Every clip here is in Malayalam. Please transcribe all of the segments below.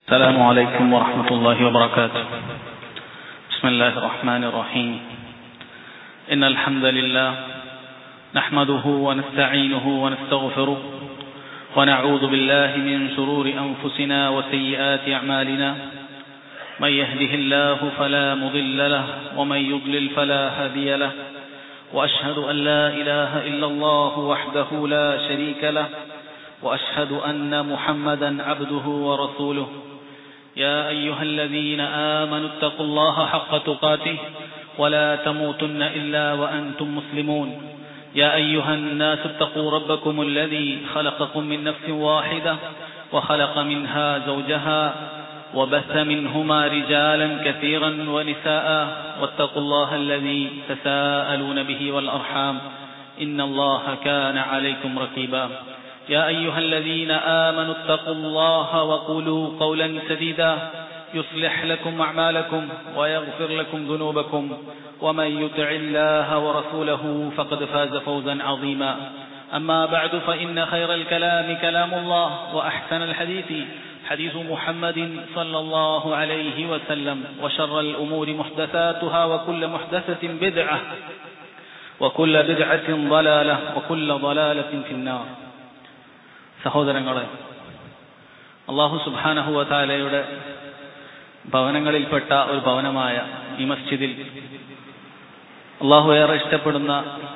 السلام عليكم ورحمة الله وبركاته بسم الله الرحمن الرحيم إن الحمد لله نحمده ونستعينه ونستغفره ونعوذ بالله من شرور أنفسنا وسيئات أعمالنا من يهده الله فلا مضل له ومن يضلل فلا هادي له وأشهد أن لا إله إلا الله وحده لا شريك له وأشهد أن محمدا عبده ورسوله يا أيها الذين آمنوا اتقوا الله حق تقاته ولا تموتن إلا وأنتم مسلمون يا أيها الناس اتقوا ربكم الذي خلقكم من نفس واحدة وخلق منها زوجها وبث منهما رجالا كثيرا ونساء واتقوا الله الذي تساءلون به والأرحام إن الله كان عليكم رقيبا يا أيها الذين آمنوا اتقوا الله وقولوا قولا سديدا يصلح لكم أعمالكم ويغفر لكم ذنوبكم ومن يطع الله ورسوله فقد فاز فوزا عظيما أما بعد فإن خير الكلام كلام الله وأحسن الحديث حديث محمد صلى الله عليه وسلم وشر الأمور محدثاتها وكل محدثة بدعة وكل بدعة ضلالة وكل ضلالة في النار സഹോദരങ്ങളെ അള്ളാഹു സുബാനഹുവതാലയുടെ ഭവനങ്ങളിൽപ്പെട്ട ഒരു ഭവനമായ ഈ മസ്ജിദിൽ അള്ളാഹു ഏറെ ഇഷ്ടപ്പെടുന്ന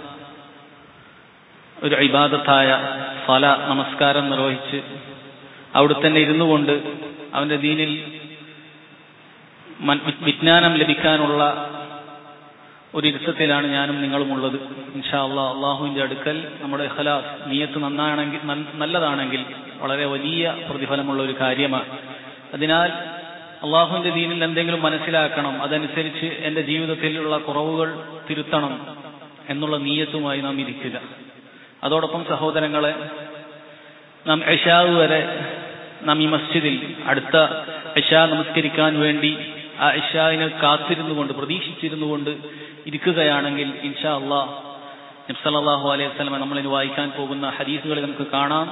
ഒരു ഇബാദത്തായ ഫല നമസ്കാരം നിർവഹിച്ച് അവിടെ തന്നെ ഇരുന്നു കൊണ്ട് അവന്റെ ദീനിൽ വിജ്ഞാനം ലഭിക്കാനുള്ള ഒരു ഇരുത്തത്തിലാണ് ഞാനും നിങ്ങളും ഉള്ളത് ഇൻഷാ അള്ളാഹ് അള്ളാഹുവിന്റെ അടുക്കൽ നമ്മുടെ ഇഖലാസ് നീയത്ത് നന്നാണെങ്കിൽ നല്ലതാണെങ്കിൽ വളരെ വലിയ പ്രതിഫലമുള്ള ഒരു കാര്യമാണ് അതിനാൽ അള്ളാഹുവിന്റെ ദീനിൽ എന്തെങ്കിലും മനസ്സിലാക്കണം അതനുസരിച്ച് എന്റെ ജീവിതത്തിലുള്ള കുറവുകൾ തിരുത്തണം എന്നുള്ള നീയത്തുമായി നാം ഇരിക്കുക അതോടൊപ്പം സഹോദരങ്ങളെ നാം എഷാവ് വരെ നാം ഈ മസ്ജിദിൽ അടുത്ത എഷാ നമസ്കരിക്കാൻ വേണ്ടി ആ ഇഷാവിനെ കാത്തിരുന്നു കൊണ്ട് പ്രതീക്ഷിച്ചിരുന്നു കൊണ്ട് ഇരിക്കുകയാണെങ്കിൽ ഇൻഷാ അള്ളാഹ് നബ്സലാഹു അലൈഹി സ്വലമ നമ്മളിന് വായിക്കാൻ പോകുന്ന ഹദീസുകളിൽ നമുക്ക് കാണാം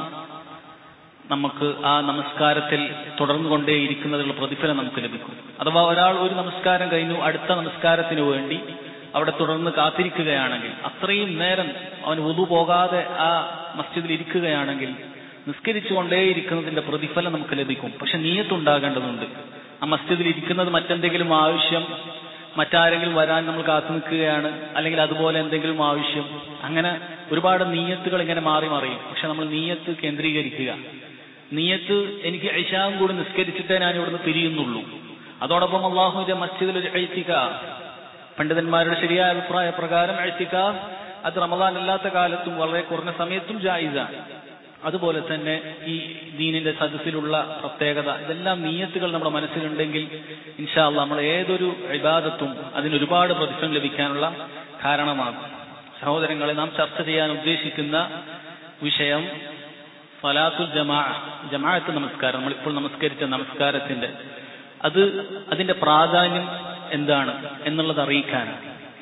നമുക്ക് ആ നമസ്കാരത്തിൽ തുടർന്നു കൊണ്ടേ ഇരിക്കുന്നതിനുള്ള പ്രതിഫലം നമുക്ക് ലഭിക്കും അഥവാ ഒരാൾ ഒരു നമസ്കാരം കഴിഞ്ഞു അടുത്ത നമസ്കാരത്തിന് വേണ്ടി അവിടെ തുടർന്ന് കാത്തിരിക്കുകയാണെങ്കിൽ അത്രയും നേരം അവൻ ഉതു പോകാതെ ആ മസ്ജിദിൽ ഇരിക്കുകയാണെങ്കിൽ നിസ്കരിച്ചു കൊണ്ടേയിരിക്കുന്നതിന്റെ പ്രതിഫലം നമുക്ക് ലഭിക്കും പക്ഷെ നീയത്തുണ്ടാകേണ്ടതുണ്ട് ആ മസ്ജിദിൽ ഇരിക്കുന്നത് മറ്റെന്തെങ്കിലും ആവശ്യം മറ്റാരെങ്കിലും വരാൻ നമ്മൾ കാത്തു നിൽക്കുകയാണ് അല്ലെങ്കിൽ അതുപോലെ എന്തെങ്കിലും ആവശ്യം അങ്ങനെ ഒരുപാട് നീയത്തുകൾ ഇങ്ങനെ മാറി മറിയും പക്ഷെ നമ്മൾ നീയത്ത് കേന്ദ്രീകരിക്കുക നീയത്ത് എനിക്ക് ഐഷാവും കൂടി നിസ്കരിച്ചിട്ടേ ഞാൻ ഇവിടുന്ന് പിരിയുന്നുള്ളൂ അതോടൊപ്പം അള്ളാഹുവിന്റെ മസ്ജിദിൽ ഒരു ഐത്തിക പണ്ഡിതന്മാരുടെ ശരിയായ അഭിപ്രായ പ്രകാരം ഐത്തിക അത് റമദാൻ അല്ലാത്ത കാലത്തും വളരെ കുറഞ്ഞ സമയത്തും ജായിസാണ് അതുപോലെ തന്നെ ഈ ദീനിന്റെ സദസ്സിലുള്ള പ്രത്യേകത ഇതെല്ലാം നീയത്തുകൾ നമ്മുടെ മനസ്സിലുണ്ടെങ്കിൽ ഇൻഷാല്ല നമ്മൾ ഏതൊരു ഇബാദത്തും അതിന് ഒരുപാട് പ്രതിഫലം ലഭിക്കാനുള്ള കാരണമാകും സഹോദരങ്ങളെ നാം ചർച്ച ചെയ്യാൻ ഉദ്ദേശിക്കുന്ന വിഷയം ഫലാത്തുൽ ജമാ ജമാഅത്ത് നമസ്കാരം നമ്മളിപ്പോൾ നമസ്കരിച്ച നമസ്കാരത്തിന്റെ അത് അതിന്റെ പ്രാധാന്യം എന്താണ് എന്നുള്ളത് അറിയിക്കാനാണ്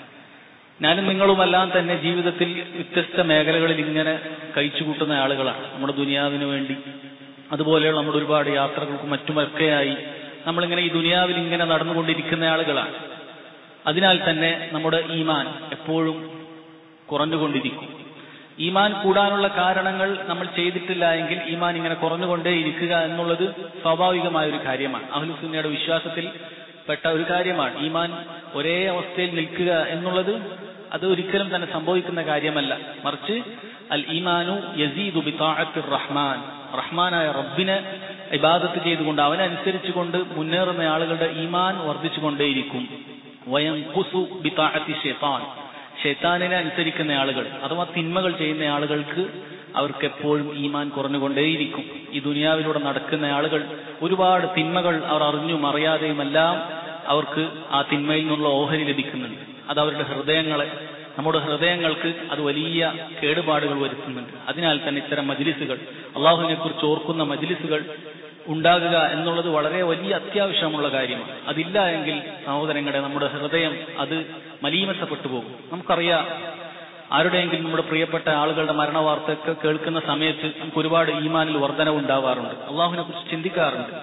ഞാനും നിങ്ങളുമെല്ലാം തന്നെ ജീവിതത്തിൽ വ്യത്യസ്ത മേഖലകളിൽ ഇങ്ങനെ കഴിച്ചു കൂട്ടുന്ന ആളുകളാണ് നമ്മുടെ ദുനിയാവിന് വേണ്ടി അതുപോലെയുള്ള നമ്മുടെ ഒരുപാട് യാത്രകൾക്കും മറ്റുമൊക്കെയായി നമ്മളിങ്ങനെ ഈ ദുനിയാവിൽ ഇങ്ങനെ നടന്നുകൊണ്ടിരിക്കുന്ന ആളുകളാണ് അതിനാൽ തന്നെ നമ്മുടെ ഈമാൻ എപ്പോഴും കുറഞ്ഞുകൊണ്ടിരിക്കും ഈമാൻ കൂടാനുള്ള കാരണങ്ങൾ നമ്മൾ ചെയ്തിട്ടില്ല എങ്കിൽ ഈമാൻ ഇങ്ങനെ കുറഞ്ഞുകൊണ്ടേ ഇരിക്കുക എന്നുള്ളത് സ്വാഭാവികമായ ഒരു കാര്യമാണ് അഹ്ലുസുന്നയുടെ വിശ്വാസത്തിൽ പെട്ട ഒരു കാര്യമാണ് ഈമാൻ ഒരേ അവസ്ഥയിൽ നിൽക്കുക എന്നുള്ളത് അത് ഒരിക്കലും തന്നെ സംഭവിക്കുന്ന കാര്യമല്ല മറിച്ച് അൽ ഈമാനു യസീദു ബിതാഅത്തിർ റഹ്മാൻ റഹ്മാനായ റബ്ബിനെ ഇബാദത്ത് ചെയ്തുകൊണ്ട് അവനനുസരിച്ചുകൊണ്ട് മുന്നേറുന്ന ആളുകളുടെ ഈമാൻ വർദ്ധിച്ചുകൊണ്ടേയിരിക്കും വയം കുസു ബിതാഅത്തി ഷെയ്ത്താൻ ഷെയ്ത്താനിനെ അനുസരിക്കുന്ന ആളുകൾ അഥവാ തിന്മകൾ ചെയ്യുന്ന ആളുകൾക്ക് അവർക്ക് എപ്പോഴും ഈമാൻ കുറഞ്ഞുകൊണ്ടേയിരിക്കും ഈ ദുനിയാവിലൂടെ നടക്കുന്ന ആളുകൾ ഒരുപാട് തിന്മകൾ അവർ അറിഞ്ഞും അറിയാതെയുമെല്ലാം അവർക്ക് ആ തിന്മയിൽ നിന്നുള്ള ഓഹരി ലഭിക്കുന്നുണ്ട് അത് അവരുടെ ഹൃദയങ്ങളെ നമ്മുടെ ഹൃദയങ്ങൾക്ക് അത് വലിയ കേടുപാടുകൾ വരുത്തുന്നുണ്ട് അതിനാൽ തന്നെ ഇത്തരം മജിലിസുകൾ അള്ളാഹുവിനെ കുറിച്ച് ഓർക്കുന്ന മജിലിസുകൾ ഉണ്ടാകുക എന്നുള്ളത് വളരെ വലിയ അത്യാവശ്യമുള്ള കാര്യമാണ് അതില്ല എങ്കിൽ സഹോദരങ്ങളെ നമ്മുടെ ഹൃദയം അത് മലീമസപ്പെട്ടു പോകും നമുക്കറിയാം ആരുടെയെങ്കിലും നമ്മുടെ പ്രിയപ്പെട്ട ആളുകളുടെ മരണ വാർത്തയൊക്കെ കേൾക്കുന്ന സമയത്ത് നമുക്ക് ഒരുപാട് ഈമാനിൽ വർധനവ് ഉണ്ടാവാറുണ്ട് അള്ളാഹുവിനെ കുറിച്ച് ചിന്തിക്കാറുണ്ട്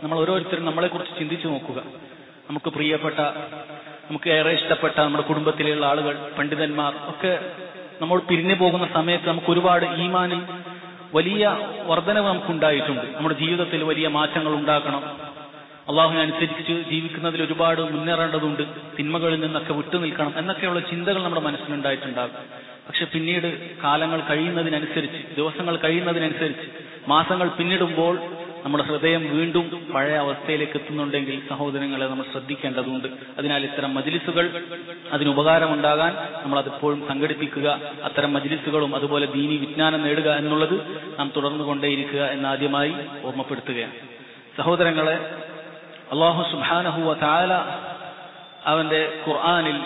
നമ്മൾ ഓരോരുത്തരും നമ്മളെക്കുറിച്ച് ചിന്തിച്ചു നോക്കുക നമുക്ക് പ്രിയപ്പെട്ട നമുക്ക് ഏറെ ഇഷ്ടപ്പെട്ട നമ്മുടെ കുടുംബത്തിലുള്ള ആളുകൾ പണ്ഡിതന്മാർ ഒക്കെ നമ്മൾ പിരിഞ്ഞു പോകുന്ന സമയത്ത് നമുക്ക് ഒരുപാട് ഈമാനിൽ വലിയ വർധനവ് നമുക്കുണ്ടായിട്ടുണ്ട് നമ്മുടെ ജീവിതത്തിൽ വലിയ മാറ്റങ്ങൾ ഉണ്ടാക്കണം അള്ളാഹുവിനെ അനുസരിച്ച് ജീവിക്കുന്നതിൽ ഒരുപാട് മുന്നേറേണ്ടതുണ്ട് തിന്മകളിൽ നിന്നൊക്കെ വിട്ടു നിൽക്കണം എന്നൊക്കെയുള്ള ചിന്തകൾ നമ്മുടെ മനസ്സിലുണ്ടായിട്ടുണ്ടാകും പക്ഷെ പിന്നീട് കാലങ്ങൾ കഴിയുന്നതിനനുസരിച്ച് ദിവസങ്ങൾ കഴിയുന്നതിനനുസരിച്ച് മാസങ്ങൾ പിന്നിടുമ്പോൾ നമ്മുടെ ഹൃദയം വീണ്ടും പഴയ അവസ്ഥയിലേക്ക് എത്തുന്നുണ്ടെങ്കിൽ സഹോദരങ്ങളെ നമ്മൾ ശ്രദ്ധിക്കേണ്ടതുണ്ട് അതിനാൽ ഇത്തരം മജിലിസുകൾ അതിന് ഉപകാരമുണ്ടാകാൻ നമ്മൾ അതെപ്പോഴും സംഘടിപ്പിക്കുക അത്തരം മജിലിസുകളും അതുപോലെ ദീനി വിജ്ഞാനം നേടുക എന്നുള്ളത് നാം തുടർന്നു കൊണ്ടേയിരിക്കുക എന്നാദ്യമായി ഓർമ്മപ്പെടുത്തുകയാണ് സഹോദരങ്ങളെ അള്ളാഹു സുബാനഹുവ താല അവന്റെ ഖുർആാനിൽ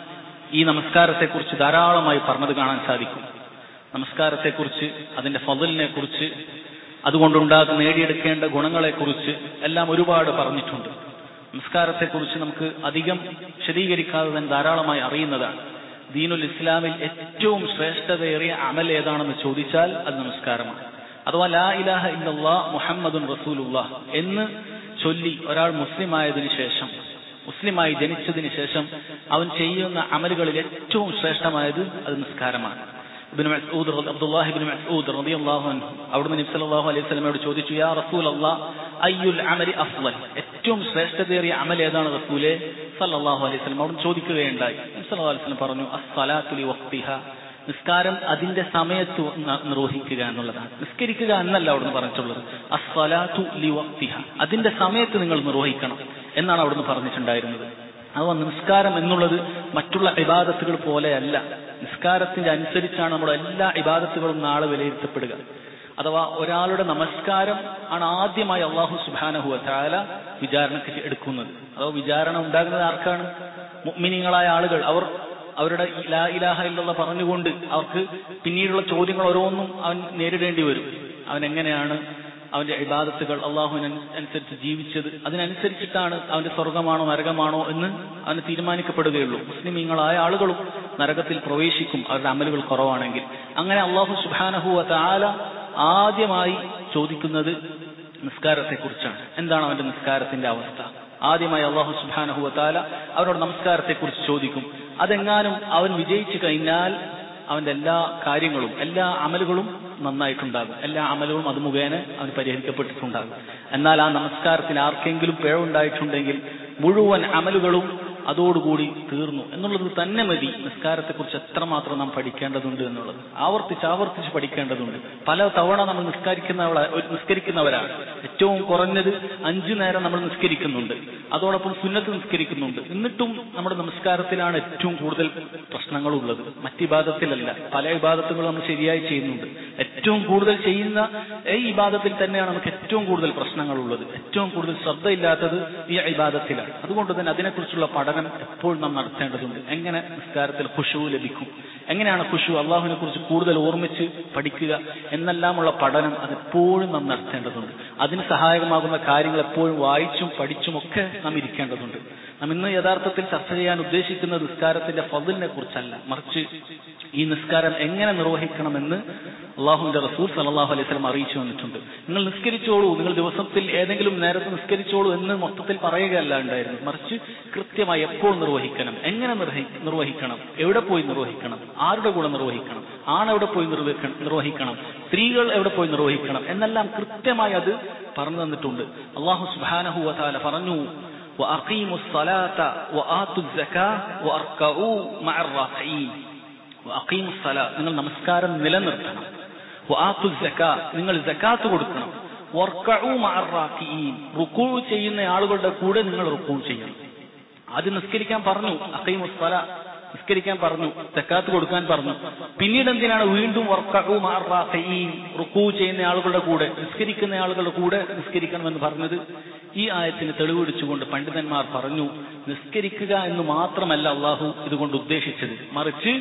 ഈ നമസ്കാരത്തെക്കുറിച്ച് ധാരാളമായി പറഞ്ഞത് കാണാൻ സാധിക്കും നമസ്കാരത്തെക്കുറിച്ച് അതിന്റെ ഫതിലിനെ കുറിച്ച് അതുകൊണ്ടുണ്ടാകുന്ന നേടിയെടുക്കേണ്ട ഗുണങ്ങളെക്കുറിച്ച് എല്ലാം ഒരുപാട് പറഞ്ഞിട്ടുണ്ട് നമസ്കാരത്തെക്കുറിച്ച് നമുക്ക് അധികം വിശദീകരിക്കാതെ തന്നെ ധാരാളമായി അറിയുന്നതാണ് ദീനുൽ ഇസ്ലാമിൽ ഏറ്റവും ശ്രേഷ്ഠതയേറിയ അമൽ ഏതാണെന്ന് ചോദിച്ചാൽ അത് നമസ്കാരമാണ് അഥവാ ലാ ഇലാഹ ഇല്ലല്ലാ മുഹമ്മദുൻ റസൂലുള്ള എന്ന് ചൊല്ലി ഒരാൾ മുസ്ലിം ആയതിനു ശേഷം മുസ്ലിമായി ജനിച്ചതിന് ശേഷം അവൻ ചെയ്യുന്ന അമലുകളിൽ ഏറ്റവും ശ്രേഷ്ഠമായത് അത് നിസ്കാരമാണ് ഇബ്നു മസ്ഊദ് അബ്ദുല്ലാഹി ഇബ്നു മസ്ഊദ് റളിയല്ലാഹു അൻഹു അവിടുന്ന് നബി സല്ലല്ലാഹു അലൈഹി വസല്ലമയോട് ചോദിച്ചു യാ റസൂലല്ലാഹ് അയ്യുൽ അമലി അഫ്ളൽ ഏറ്റവും ശ്രേഷ്ഠതയേറിയ അമൽ ഏതാണ് റസൂലേ സല്ലല്ലാഹു അലൈഹി വസല്ലം അവിടുന്ന് ചോദിക്കുകയുണ്ടായി നബി സല്ലല്ലാഹു അലൈഹി വസല്ലം പറഞ്ഞു അസ്സലാത്തു ലി വഖ്തിഹ നിസ്കാരം അതിന്റെ സമയത്ത് നിർവഹിക്കുക എന്നുള്ളതാണ് നിസ്കരിക്കുക എന്നല്ല അവിടുന്ന് പറഞ്ഞിട്ടുള്ളത് അസ്സലാത്തു ലി വഖ്തിഹ അതിന്റെ സമയത്ത് നിങ്ങൾ നിർവഹിക്കണം എന്നാണ് അവിടുന്ന് പറഞ്ഞിട്ടുണ്ടായിരുന്നത് അഥവാ നിസ്കാരം എന്നുള്ളത് മറ്റുള്ള ഇബാദത്തുകൾ പോലെയല്ല നിസ്കാരത്തിന്റെ അനുസരിച്ചാണ് നമ്മുടെ എല്ലാ ഇബാദത്തുകളും നാളെ വിലയിരുത്തപ്പെടുക അഥവാ ഒരാളുടെ നമസ്കാരം ആണ് ആദ്യമായി അള്ളാഹു സുബാനഹു താല വിചാരണക്ക് എടുക്കുന്നത് അഥവാ വിചാരണ ഉണ്ടാകുന്നത് ആർക്കാണ് മുഅ്മിനീങ്ങളായ ആളുകൾ അവർ അവരുടെ ലാ ഇലാഹ ഇല്ലല്ല പറഞ്ഞുകൊണ്ട് അവർക്ക് പിന്നീടുള്ള ചോദ്യങ്ങൾ ഓരോന്നും അവൻ നേരിടേണ്ടി വരും അവൻ എങ്ങനെയാണ് അവന്റെ ഇബാദത്തുകൾ അള്ളാഹുവിന് അനുസരിച്ച് ജീവിച്ചത് അതിനനുസരിച്ചിട്ടാണ് അവന്റെ സ്വർഗമാണോ നരകമാണോ എന്ന് അവന് തീരുമാനിക്കപ്പെടുകയുള്ളൂ മുസ്ലിമീങ്ങളായ ആളുകളും നരകത്തിൽ പ്രവേശിക്കും അവരുടെ അമലുകൾ കുറവാണെങ്കിൽ അങ്ങനെ അള്ളാഹു സുബാനഹു താല ആദ്യമായി ചോദിക്കുന്നത് നിസ്കാരത്തെക്കുറിച്ചാണ് എന്താണ് അവന്റെ നിസ്കാരത്തിന്റെ അവസ്ഥ ആദ്യമായി അള്ളാഹു സുബാനഹു താല അവനോട് നമസ്കാരത്തെക്കുറിച്ച് ചോദിക്കും അതെങ്ങാനും അവൻ വിജയിച്ചു കഴിഞ്ഞാൽ അവന്റെ എല്ലാ കാര്യങ്ങളും എല്ലാ അമലുകളും നന്നായിട്ടുണ്ടാകും എല്ലാ അമലുകളും അത് മുഖേന അവന് പരിഹരിക്കപ്പെട്ടിട്ടുണ്ടാകും എന്നാൽ ആ നമസ്കാരത്തിൽ ആർക്കെങ്കിലും പിഴവുണ്ടായിട്ടുണ്ടെങ്കിൽ മുഴുവൻ അമലുകളും അതോടുകൂടി തീർന്നു എന്നുള്ളത് തന്നെ മതി നിസ്കാരത്തെക്കുറിച്ച് എത്രമാത്രം നാം പഠിക്കേണ്ടതുണ്ട് എന്നുള്ളത് ആവർത്തിച്ച് ആവർത്തിച്ച് പഠിക്കേണ്ടതുണ്ട് പല തവണ നമ്മൾ നിസ്കരിക്കുന്നവള നിസ്കരിക്കുന്നവരാണ് ഏറ്റവും കുറഞ്ഞത് അഞ്ചു നേരം നമ്മൾ നിസ്കരിക്കുന്നുണ്ട് അതോടൊപ്പം സുന്നത്ത് നിസ്കരിക്കുന്നുണ്ട് എന്നിട്ടും നമ്മുടെ നമസ്കാരത്തിലാണ് ഏറ്റവും കൂടുതൽ പ്രശ്നങ്ങളുള്ളത് മറ്റ് ഇബാദത്തിലല്ല പല ഇബാദത്തുകളും നമ്മൾ ശരിയായി ചെയ്യുന്നുണ്ട് ഏറ്റവും കൂടുതൽ ചെയ്യുന്ന ഈ ഇബാദത്തിൽ തന്നെയാണ് നമുക്ക് ഏറ്റവും കൂടുതൽ പ്രശ്നങ്ങളുള്ളത് ഏറ്റവും കൂടുതൽ ശ്രദ്ധയില്ലാത്തത് ഈ ഇബാദത്തിലാണ് അതുകൊണ്ട് തന്നെ അതിനെക്കുറിച്ചുള്ള പഠനം എപ്പോഴും നാം നടത്തേണ്ടതുണ്ട് എങ്ങനെ നിസ്കാരത്തിൽ ഖുഷു ലഭിക്കും എങ്ങനെയാണ് ഖുഷു അള്ളാഹുവിനെ കുറിച്ച് കൂടുതൽ ഓർമ്മിച്ച് പഠിക്കുക എന്നെല്ലാമുള്ള പഠനം അതെപ്പോഴും നാം നടത്തേണ്ടതുണ്ട് അതിന് സഹായകമാകുന്ന കാര്യങ്ങൾ എപ്പോഴും വായിച്ചും പഠിച്ചും ഒക്കെ നാം ഇരിക്കേണ്ടതുണ്ട് നാം ഇന്ന് യഥാർത്ഥത്തിൽ ചർച്ച ചെയ്യാൻ ഉദ്ദേശിക്കുന്ന നിസ്കാരത്തിന്റെ ഫതിലിനെ കുറിച്ചല്ല മറിച്ച് ഈ നിസ്കാരം എങ്ങനെ നിർവഹിക്കണമെന്ന് അള്ളാഹുവിന്റെ റസൂൽ സലാഹു അലൈഹി സ്വലം അറിയിച്ചു വന്നിട്ടുണ്ട് നിങ്ങൾ നിസ്കരിച്ചോളൂ നിങ്ങൾ ദിവസത്തിൽ ഏതെങ്കിലും നേരത്തെ നിസ്കരിച്ചോളൂ എന്ന് മൊത്തത്തിൽ പറയുകയല്ല ഉണ്ടായിരുന്നു മറിച്ച് കൃത്യമായി എപ്പോൾ നിർവഹിക്കണം എങ്ങനെ നിർവഹിക്കണം എവിടെ പോയി നിർവഹിക്കണം ആരുടെ കൂടെ നിർവഹിക്കണം ആണെവിടെ പോയി നിർവഹിക്കണം സ്ത്രീകൾ എവിടെ പോയി നിർവഹിക്കണം എന്നെല്ലാം കൃത്യമായി അത് പറഞ്ഞു തന്നിട്ടുണ്ട് അള്ളാഹു സുബാനഹു വതാല പറഞ്ഞു وأقيموا الصلاة وآتوا الزكاة وأركعوا مع الراكعين وأقيموا الصلاة നിങ്ങൾ നമസ്കാരം നിലനിർത്തണം وآتوا الزكاة നിങ്ങൾ സക്കാത്ത് കൊടുക്കണം വർക്കഉ മഅ الراكعين റുക്കൂ ചെയ്യുന്ന ആളുകളുടെ കൂടെ നിങ്ങൾ റുക്കൂ ചെയ്യണം ആദ്യം നിസ്കരിക്കാൻ പറഞ്ഞു അഖീമുസ് സ്വല നിസ്കരിക്കാൻ പറഞ്ഞു സക്കാത്ത് കൊടുക്കാൻ പറഞ്ഞു പിന്നീട് എന്തിനാണ് വീണ്ടും വർക്കഉ മഅ الراكعين റുക്കൂ ചെയ്യുന്ന ആളുകളുടെ കൂടെ നിസ്കരിക്കുന്ന ആളുകളുടെ കൂടെ നിസ്കരിക്കണമെന്ന് പറഞ്ഞത് ഈ ആയത്തിന് തെളിവെടുച്ചുകൊണ്ട് പണ്ഡിതന്മാർ പറഞ്ഞു നിസ്കരിക്കുക എന്ന് മാത്രമല്ല അള്ളാഹു ഇതുകൊണ്ട് ഉദ്ദേശിച്ചത് മറിച്ച്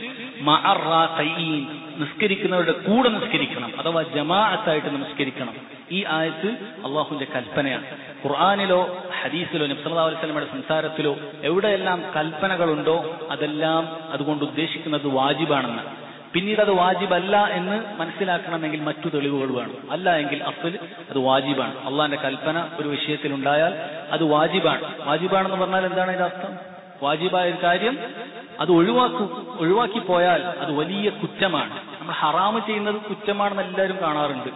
നിസ്കരിക്കുന്നവരുടെ കൂടെ നിസ്കരിക്കണം അഥവാ ജമാഅത്തായിട്ട് നമസ്കരിക്കണം ഈ ആയത്ത് അള്ളാഹുവിന്റെ കൽപ്പനയാണ് ഖുർആാനിലോ ഹദീസിലോ നബ്സല്ലാ അലൈസ്മയുടെ സംസാരത്തിലോ എവിടെയെല്ലാം കൽപ്പനകളുണ്ടോ അതെല്ലാം അതുകൊണ്ട് ഉദ്ദേശിക്കുന്നത് വാജിബാണെന്ന് പിന്നീട് അത് വാജിബല്ല എന്ന് മനസ്സിലാക്കണമെങ്കിൽ മറ്റു തെളിവുകൾ വേണം അല്ല എങ്കിൽ അഫൽ അത് വാജിബാണ് അള്ളാന്റെ കൽപ്പന ഒരു വിഷയത്തിൽ ഉണ്ടായാൽ അത് വാജിബാണ് വാജിബാണെന്ന് പറഞ്ഞാൽ എന്താണ് അതിന്റെ അർത്ഥം വാജിബായ ഒരു കാര്യം അത് ഒഴിവാക്കു ഒഴിവാക്കി പോയാൽ അത് വലിയ കുറ്റമാണ് നമ്മൾ ഹറാമ് ചെയ്യുന്നത് കുറ്റമാണെന്ന് എല്ലാവരും കാണാറുണ്ട്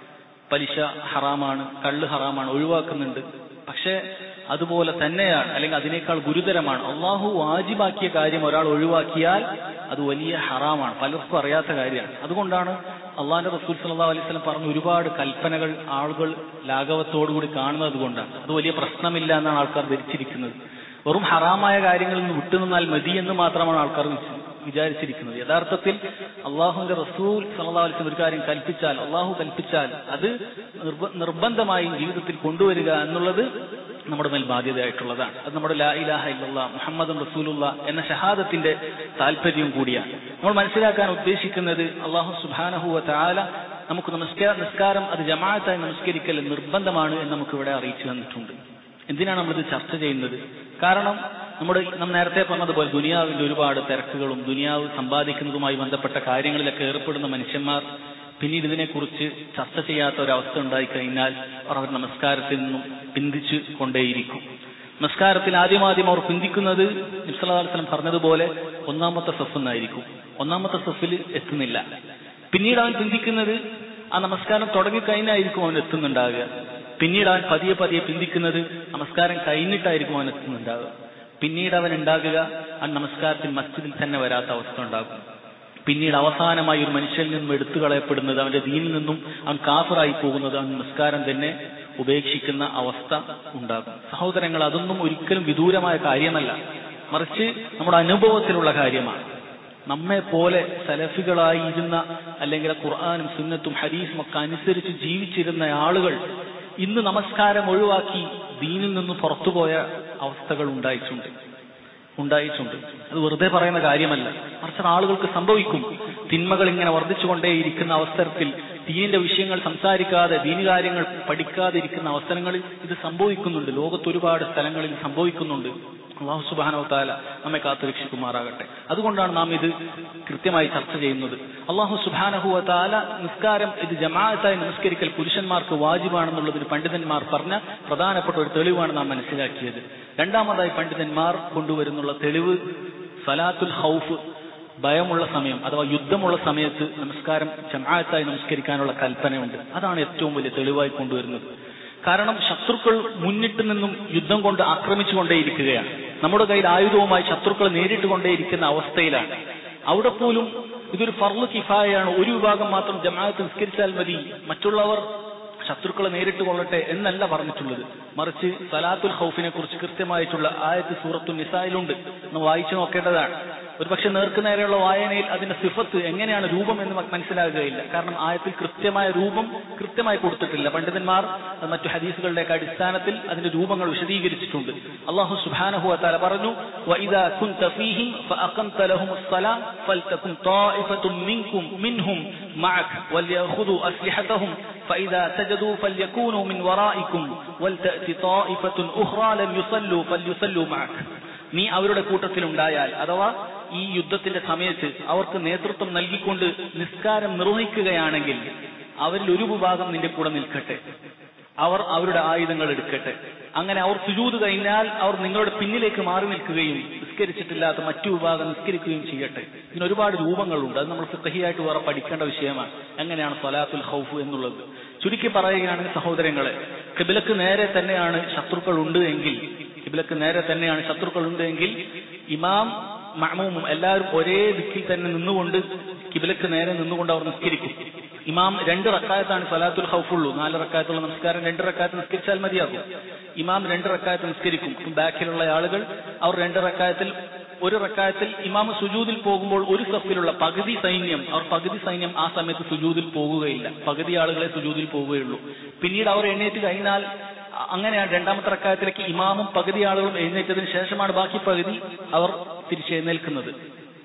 പലിശ ഹറാമാണ് കള്ള് ഹറാമാണ് ഒഴിവാക്കുന്നുണ്ട് പക്ഷേ അതുപോലെ തന്നെയാണ് അല്ലെങ്കിൽ അതിനേക്കാൾ ഗുരുതരമാണ് അള്ളാഹു വാജിബാക്കിയ കാര്യം ഒരാൾ ഒഴിവാക്കിയാൽ അത് വലിയ ഹറാമാണ് പലർക്കും അറിയാത്ത കാര്യമാണ് അതുകൊണ്ടാണ് അള്ളാഹിന്റെ റസൂൽ സല്ലാ അലൈഹി സ്വലം പറഞ്ഞ ഒരുപാട് കൽപ്പനകൾ ആളുകൾ ലാഘവത്തോടുകൂടി കാണുന്നത് കൊണ്ടാണ് അത് വലിയ പ്രശ്നമില്ല എന്നാണ് ആൾക്കാർ ധരിച്ചിരിക്കുന്നത് വെറും ഹറാമായ കാര്യങ്ങളിൽ നിന്ന് വിട്ടുനിന്നാൽ മതി എന്ന് മാത്രമാണ് ആൾക്കാർ വിച- വിചാരിച്ചിരിക്കുന്നത് യഥാർത്ഥത്തിൽ അള്ളാഹുവിന്റെ റസൂൽ സല്ലല്ലാഹു അലൈഹി വസല്ലം ഒരു കാര്യം കൽപ്പിച്ചാൽ അള്ളാഹു കൽപ്പിച്ചാൽ അത് നിർബ- നിർബന്ധമായും ജീവിതത്തിൽ കൊണ്ടുവരിക എന്നുള്ളത് നമ്മുടെ മേൽ ബാധ്യതയായിട്ടുള്ളതാണ് അത് നമ്മുടെ ലാ ഇലാഹ ഇല്ലല്ലാ മുഹമ്മദ് റസൂലുള്ള എന്ന ഷഹാദത്തിന്റെ താല്പര്യവും കൂടിയാണ് നമ്മൾ മനസ്സിലാക്കാൻ ഉദ്ദേശിക്കുന്നത് അള്ളാഹു സുബാനഹു താല നമുക്ക് നമസ്കാര നിസ്കാരം അത് ജമാഅത്തായി നമസ്കരിക്കൽ നിർബന്ധമാണ് എന്ന് നമുക്ക് ഇവിടെ അറിയിച്ചു തന്നിട്ടുണ്ട് എന്തിനാണ് നമ്മളിത് ചർച്ച ചെയ്യുന്നത് കാരണം നമ്മുടെ നാം നേരത്തെ പറഞ്ഞതുപോലെ ദുനിയാവിന്റെ ഒരുപാട് തിരക്കുകളും ദുനിയാവ് സമ്പാദിക്കുന്നതുമായി ബന്ധപ്പെട്ട കാര്യങ്ങളിലൊക്കെ ഏർപ്പെടുന്ന മനുഷ്യന്മാർ പിന്നീട് ഇതിനെക്കുറിച്ച് ചർച്ച ചെയ്യാത്ത ഒരവസ്ഥ ഉണ്ടായി കഴിഞ്ഞാൽ അവർ അവർ നമസ്കാരത്തിൽ നിന്നും പിന്തിച്ചു കൊണ്ടേയിരിക്കും നമസ്കാരത്തിൽ ആദ്യമാദ്യം അവർ പിന്തിക്കുന്നത് നിസ്ലാസ്ലം പറഞ്ഞതുപോലെ ഒന്നാമത്തെ സഫ് എന്നായിരിക്കും ഒന്നാമത്തെ സഫിൽ എത്തുന്നില്ല പിന്നീട് അവൻ ചിന്തിക്കുന്നത് ആ നമസ്കാരം തുടങ്ങിക്കഴിഞ്ഞായിരിക്കും അവൻ എത്തുന്നുണ്ടാകുക പിന്നീട് അവൻ പതിയെ പതിയെ പിന്തിക്കുന്നത് നമസ്കാരം കഴിഞ്ഞിട്ടായിരിക്കും അവൻ എത്തുന്നുണ്ടാകുക പിന്നീട് അവൻ ഉണ്ടാകുക ആ നമസ്കാരത്തിൽ മസ്ജിദിൽ തന്നെ വരാത്ത അവസ്ഥ ഉണ്ടാകും പിന്നീട് അവസാനമായി ഒരു മനുഷ്യനിൽ നിന്നും എടുത്തു കളയപ്പെടുന്നത് അവന്റെ ദീനിൽ നിന്നും അവൻ കാഫറായി പോകുന്നത് അവൻ നമസ്കാരം തന്നെ ഉപേക്ഷിക്കുന്ന അവസ്ഥ ഉണ്ടാകും സഹോദരങ്ങൾ അതൊന്നും ഒരിക്കലും വിദൂരമായ കാര്യമല്ല മറിച്ച് നമ്മുടെ അനുഭവത്തിലുള്ള കാര്യമാണ് നമ്മെ പോലെ സലഫികളായി ഇരുന്ന അല്ലെങ്കിൽ ഖുർആാനും സുന്നത്തും ഹദീസും ഒക്കെ അനുസരിച്ച് ജീവിച്ചിരുന്ന ആളുകൾ ഇന്ന് നമസ്കാരം ഒഴിവാക്കി ദീനിൽ നിന്ന് പുറത്തുപോയ അവസ്ഥകൾ ഉണ്ടായിട്ടുണ്ട് ഉണ്ടായിട്ടുണ്ട് അത് വെറുതെ പറയുന്ന കാര്യമല്ല മറിച്ച് അത് ആളുകൾക്ക് സംഭവിക്കും തിന്മകൾ ഇങ്ങനെ വർദ്ധിച്ചുകൊണ്ടേയിരിക്കുന്ന അവസരത്തിൽ ദീനിന്റെ വിഷയങ്ങൾ സംസാരിക്കാതെ ദീനി കാര്യങ്ങൾ പഠിക്കാതെ ഇരിക്കുന്ന അവസരങ്ങളിൽ ഇത് സംഭവിക്കുന്നുണ്ട് ലോകത്ത് ഒരുപാട് സ്ഥലങ്ങളിൽ സംഭവിക്കുന്നുണ്ട് അള്ളാഹു സുബാനോ താല നമ്മെ കാത്തുരക്ഷിക്കുമാറാകട്ടെ അതുകൊണ്ടാണ് നാം ഇത് കൃത്യമായി ചർച്ച ചെയ്യുന്നത് അള്ളാഹു സുബാനഹുവ താല നിസ്കാരം ഇത് ജമാഅത്തായി നമസ്കരിക്കൽ പുരുഷന്മാർക്ക് വാജിബാണെന്നുള്ളതിന് പണ്ഡിതന്മാർ പറഞ്ഞ പ്രധാനപ്പെട്ട ഒരു തെളിവാണ് നാം മനസ്സിലാക്കിയത് രണ്ടാമതായി പണ്ഡിതന്മാർ കൊണ്ടുവരുന്നുള്ള തെളിവ് സലാത്തുൽ ഹൗഫ് ഭയമുള്ള സമയം അഥവാ യുദ്ധമുള്ള സമയത്ത് നമസ്കാരം ജമാഅത്തായി നമസ്കരിക്കാനുള്ള കൽപ്പനയുണ്ട് അതാണ് ഏറ്റവും വലിയ തെളിവായി കൊണ്ടുവരുന്നത് കാരണം ശത്രുക്കൾ മുന്നിട്ട് നിന്നും യുദ്ധം കൊണ്ട് ആക്രമിച്ചുകൊണ്ടേയിരിക്കുകയാണ് നമ്മുടെ കയ്യിൽ ആയുധവുമായി ശത്രുക്കൾ നേരിട്ട് കൊണ്ടേയിരിക്കുന്ന അവസ്ഥയിലാണ് അവിടെ പോലും ഇതൊരു ഫർള് കിഫായാണ് ഒരു വിഭാഗം മാത്രം ജമാഅത്ത് നിസ്കരിച്ചാൽ മതി മറ്റുള്ളവർ ശത്രുക്കളെ നേരിട്ട് കൊള്ളട്ടെ എന്നല്ല പറഞ്ഞിട്ടുള്ളത് മറിച്ച് സലാത്തുൽ ഹൗഫിനെ കുറിച്ച് കൃത്യമായിട്ടുള്ള ആയത്ത് സൂറത്തു നിസായിലുണ്ട് ഒന്ന് വായിച്ചു നോക്കേണ്ടതാണ് ഒരു പക്ഷെ നേർക്ക് നേരെയുള്ള വായനയിൽ അതിന്റെ സിഫത്ത് എങ്ങനെയാണ് രൂപം എന്ന് മനസ്സിലാകുകയില്ല കാരണം ആയത്തിൽ കൃത്യമായ രൂപം കൃത്യമായി കൊടുത്തിട്ടില്ല പണ്ഡിതന്മാർ അത് മറ്റു ഹദീസുകളുടെയൊക്കെ അടിസ്ഥാനത്തിൽ അതിന്റെ രൂപങ്ങൾ വിശദീകരിച്ചിട്ടുണ്ട് അള്ളാഹു സുബ്ഹാനഹു വതആല പറഞ്ഞു وَإِذَا كُنْتَ فِيهِمْ فَأَقَمْتَ لَهُمُ الصَّلَاةَ فَلْتَكُنْ طَائِفَةٌ مِنْكُمْ مِنْهُمْ مَعَكَ وَلْيَأْخُذُوا أَسْلِحَتَهُمْ فَإِذَا سَجَدُوا فَلْيَكُونُوا مِنْ وَرَائِكُمْ وَلْتَأْتِ طَائِفَةٌ أُخْرَى لَمْ يُصَلُّوا فَلْيُصَلُّوا مَعَكَ നീ അവരുടെ കൂട്ടത്തിൽ ഉണ്ടായാൽ അഥവാ ഈ യുദ്ധത്തിന്റെ സമയത്ത് അവർക്ക് നേതൃത്വം നൽകിക്കൊണ്ട് നിസ്കാരം നിർവഹിക്കുകയാണെങ്കിൽ അവരിൽ ഒരു വിഭാഗം നിന്റെ കൂടെ നിൽക്കട്ടെ അവർ അവരുടെ ആയുധങ്ങൾ എടുക്കട്ടെ അങ്ങനെ അവർ സുജൂത് കഴിഞ്ഞാൽ അവർ നിങ്ങളുടെ പിന്നിലേക്ക് മാറി നിൽക്കുകയും നിസ്കരിച്ചിട്ടില്ലാത്ത മറ്റു വിഭാഗം നിസ്കരിക്കുകയും ചെയ്യട്ടെ ഇതിന് ഒരുപാട് രൂപങ്ങളുണ്ട് അത് നമ്മൾ ഫിഖഹിയായിട്ട് വേറെ പഠിക്കേണ്ട വിഷയമാണ് എങ്ങനെയാണ് സലാത്തുൽ ഹൗഫ് എന്നുള്ളത് ചുരുക്കി പറയുകയാണെങ്കിൽ സഹോദരങ്ങളെ കിബിലക്ക് നേരെ തന്നെയാണ് ശത്രുക്കൾ ഉണ്ട് എങ്കിൽ കിബിലക്ക് നേരെ തന്നെയാണ് ശത്രുക്കൾ ഉണ്ട് എങ്കിൽ ഇമാം മഹമൂമും എല്ലാവരും ഒരേ ദിക്കിൽ തന്നെ നിന്നുകൊണ്ട് കിബിലക്ക് നേരെ നിന്നുകൊണ്ട് അവർ നിസ്കരിക്കും ഇമാം രണ്ട് റക്കായത്താണ് സലാത്തുൽ ഹൗഫുള്ളൂ നാല് റക്കായത്തുള്ള നമസ്കാരം രണ്ട് റക്കായത്ത് നിസ്കരിച്ചാൽ മതിയാകും ഇമാം രണ്ട് റക്കായത്ത് നിസ്കരിക്കും ബാക്കിലുള്ള ആളുകൾ അവർ രണ്ട് റക്കായത്തിൽ ഒരു റക്കായത്തിൽ ഇമാം സുജൂദിൽ പോകുമ്പോൾ ഒരു സഫിലുള്ള പകുതി സൈന്യം അവർ പകുതി സൈന്യം ആ സമയത്ത് സുജൂദിൽ പോകുകയില്ല പകുതി ആളുകളെ സുജൂദിൽ പോവുകയുള്ളൂ പിന്നീട് അവർ എണ്ണേറ്റ് കഴിഞ്ഞാൽ അങ്ങനെയാണ് രണ്ടാമത്തെ റക്കായത്തിലേക്ക് ഇമാമും പകുതി ആളുകളും എഴുന്നേറ്റതിന് ശേഷമാണ് ബാക്കി പകുതി അവർ തിരിച്ചെഴുന്നേൽക്കുന്നത്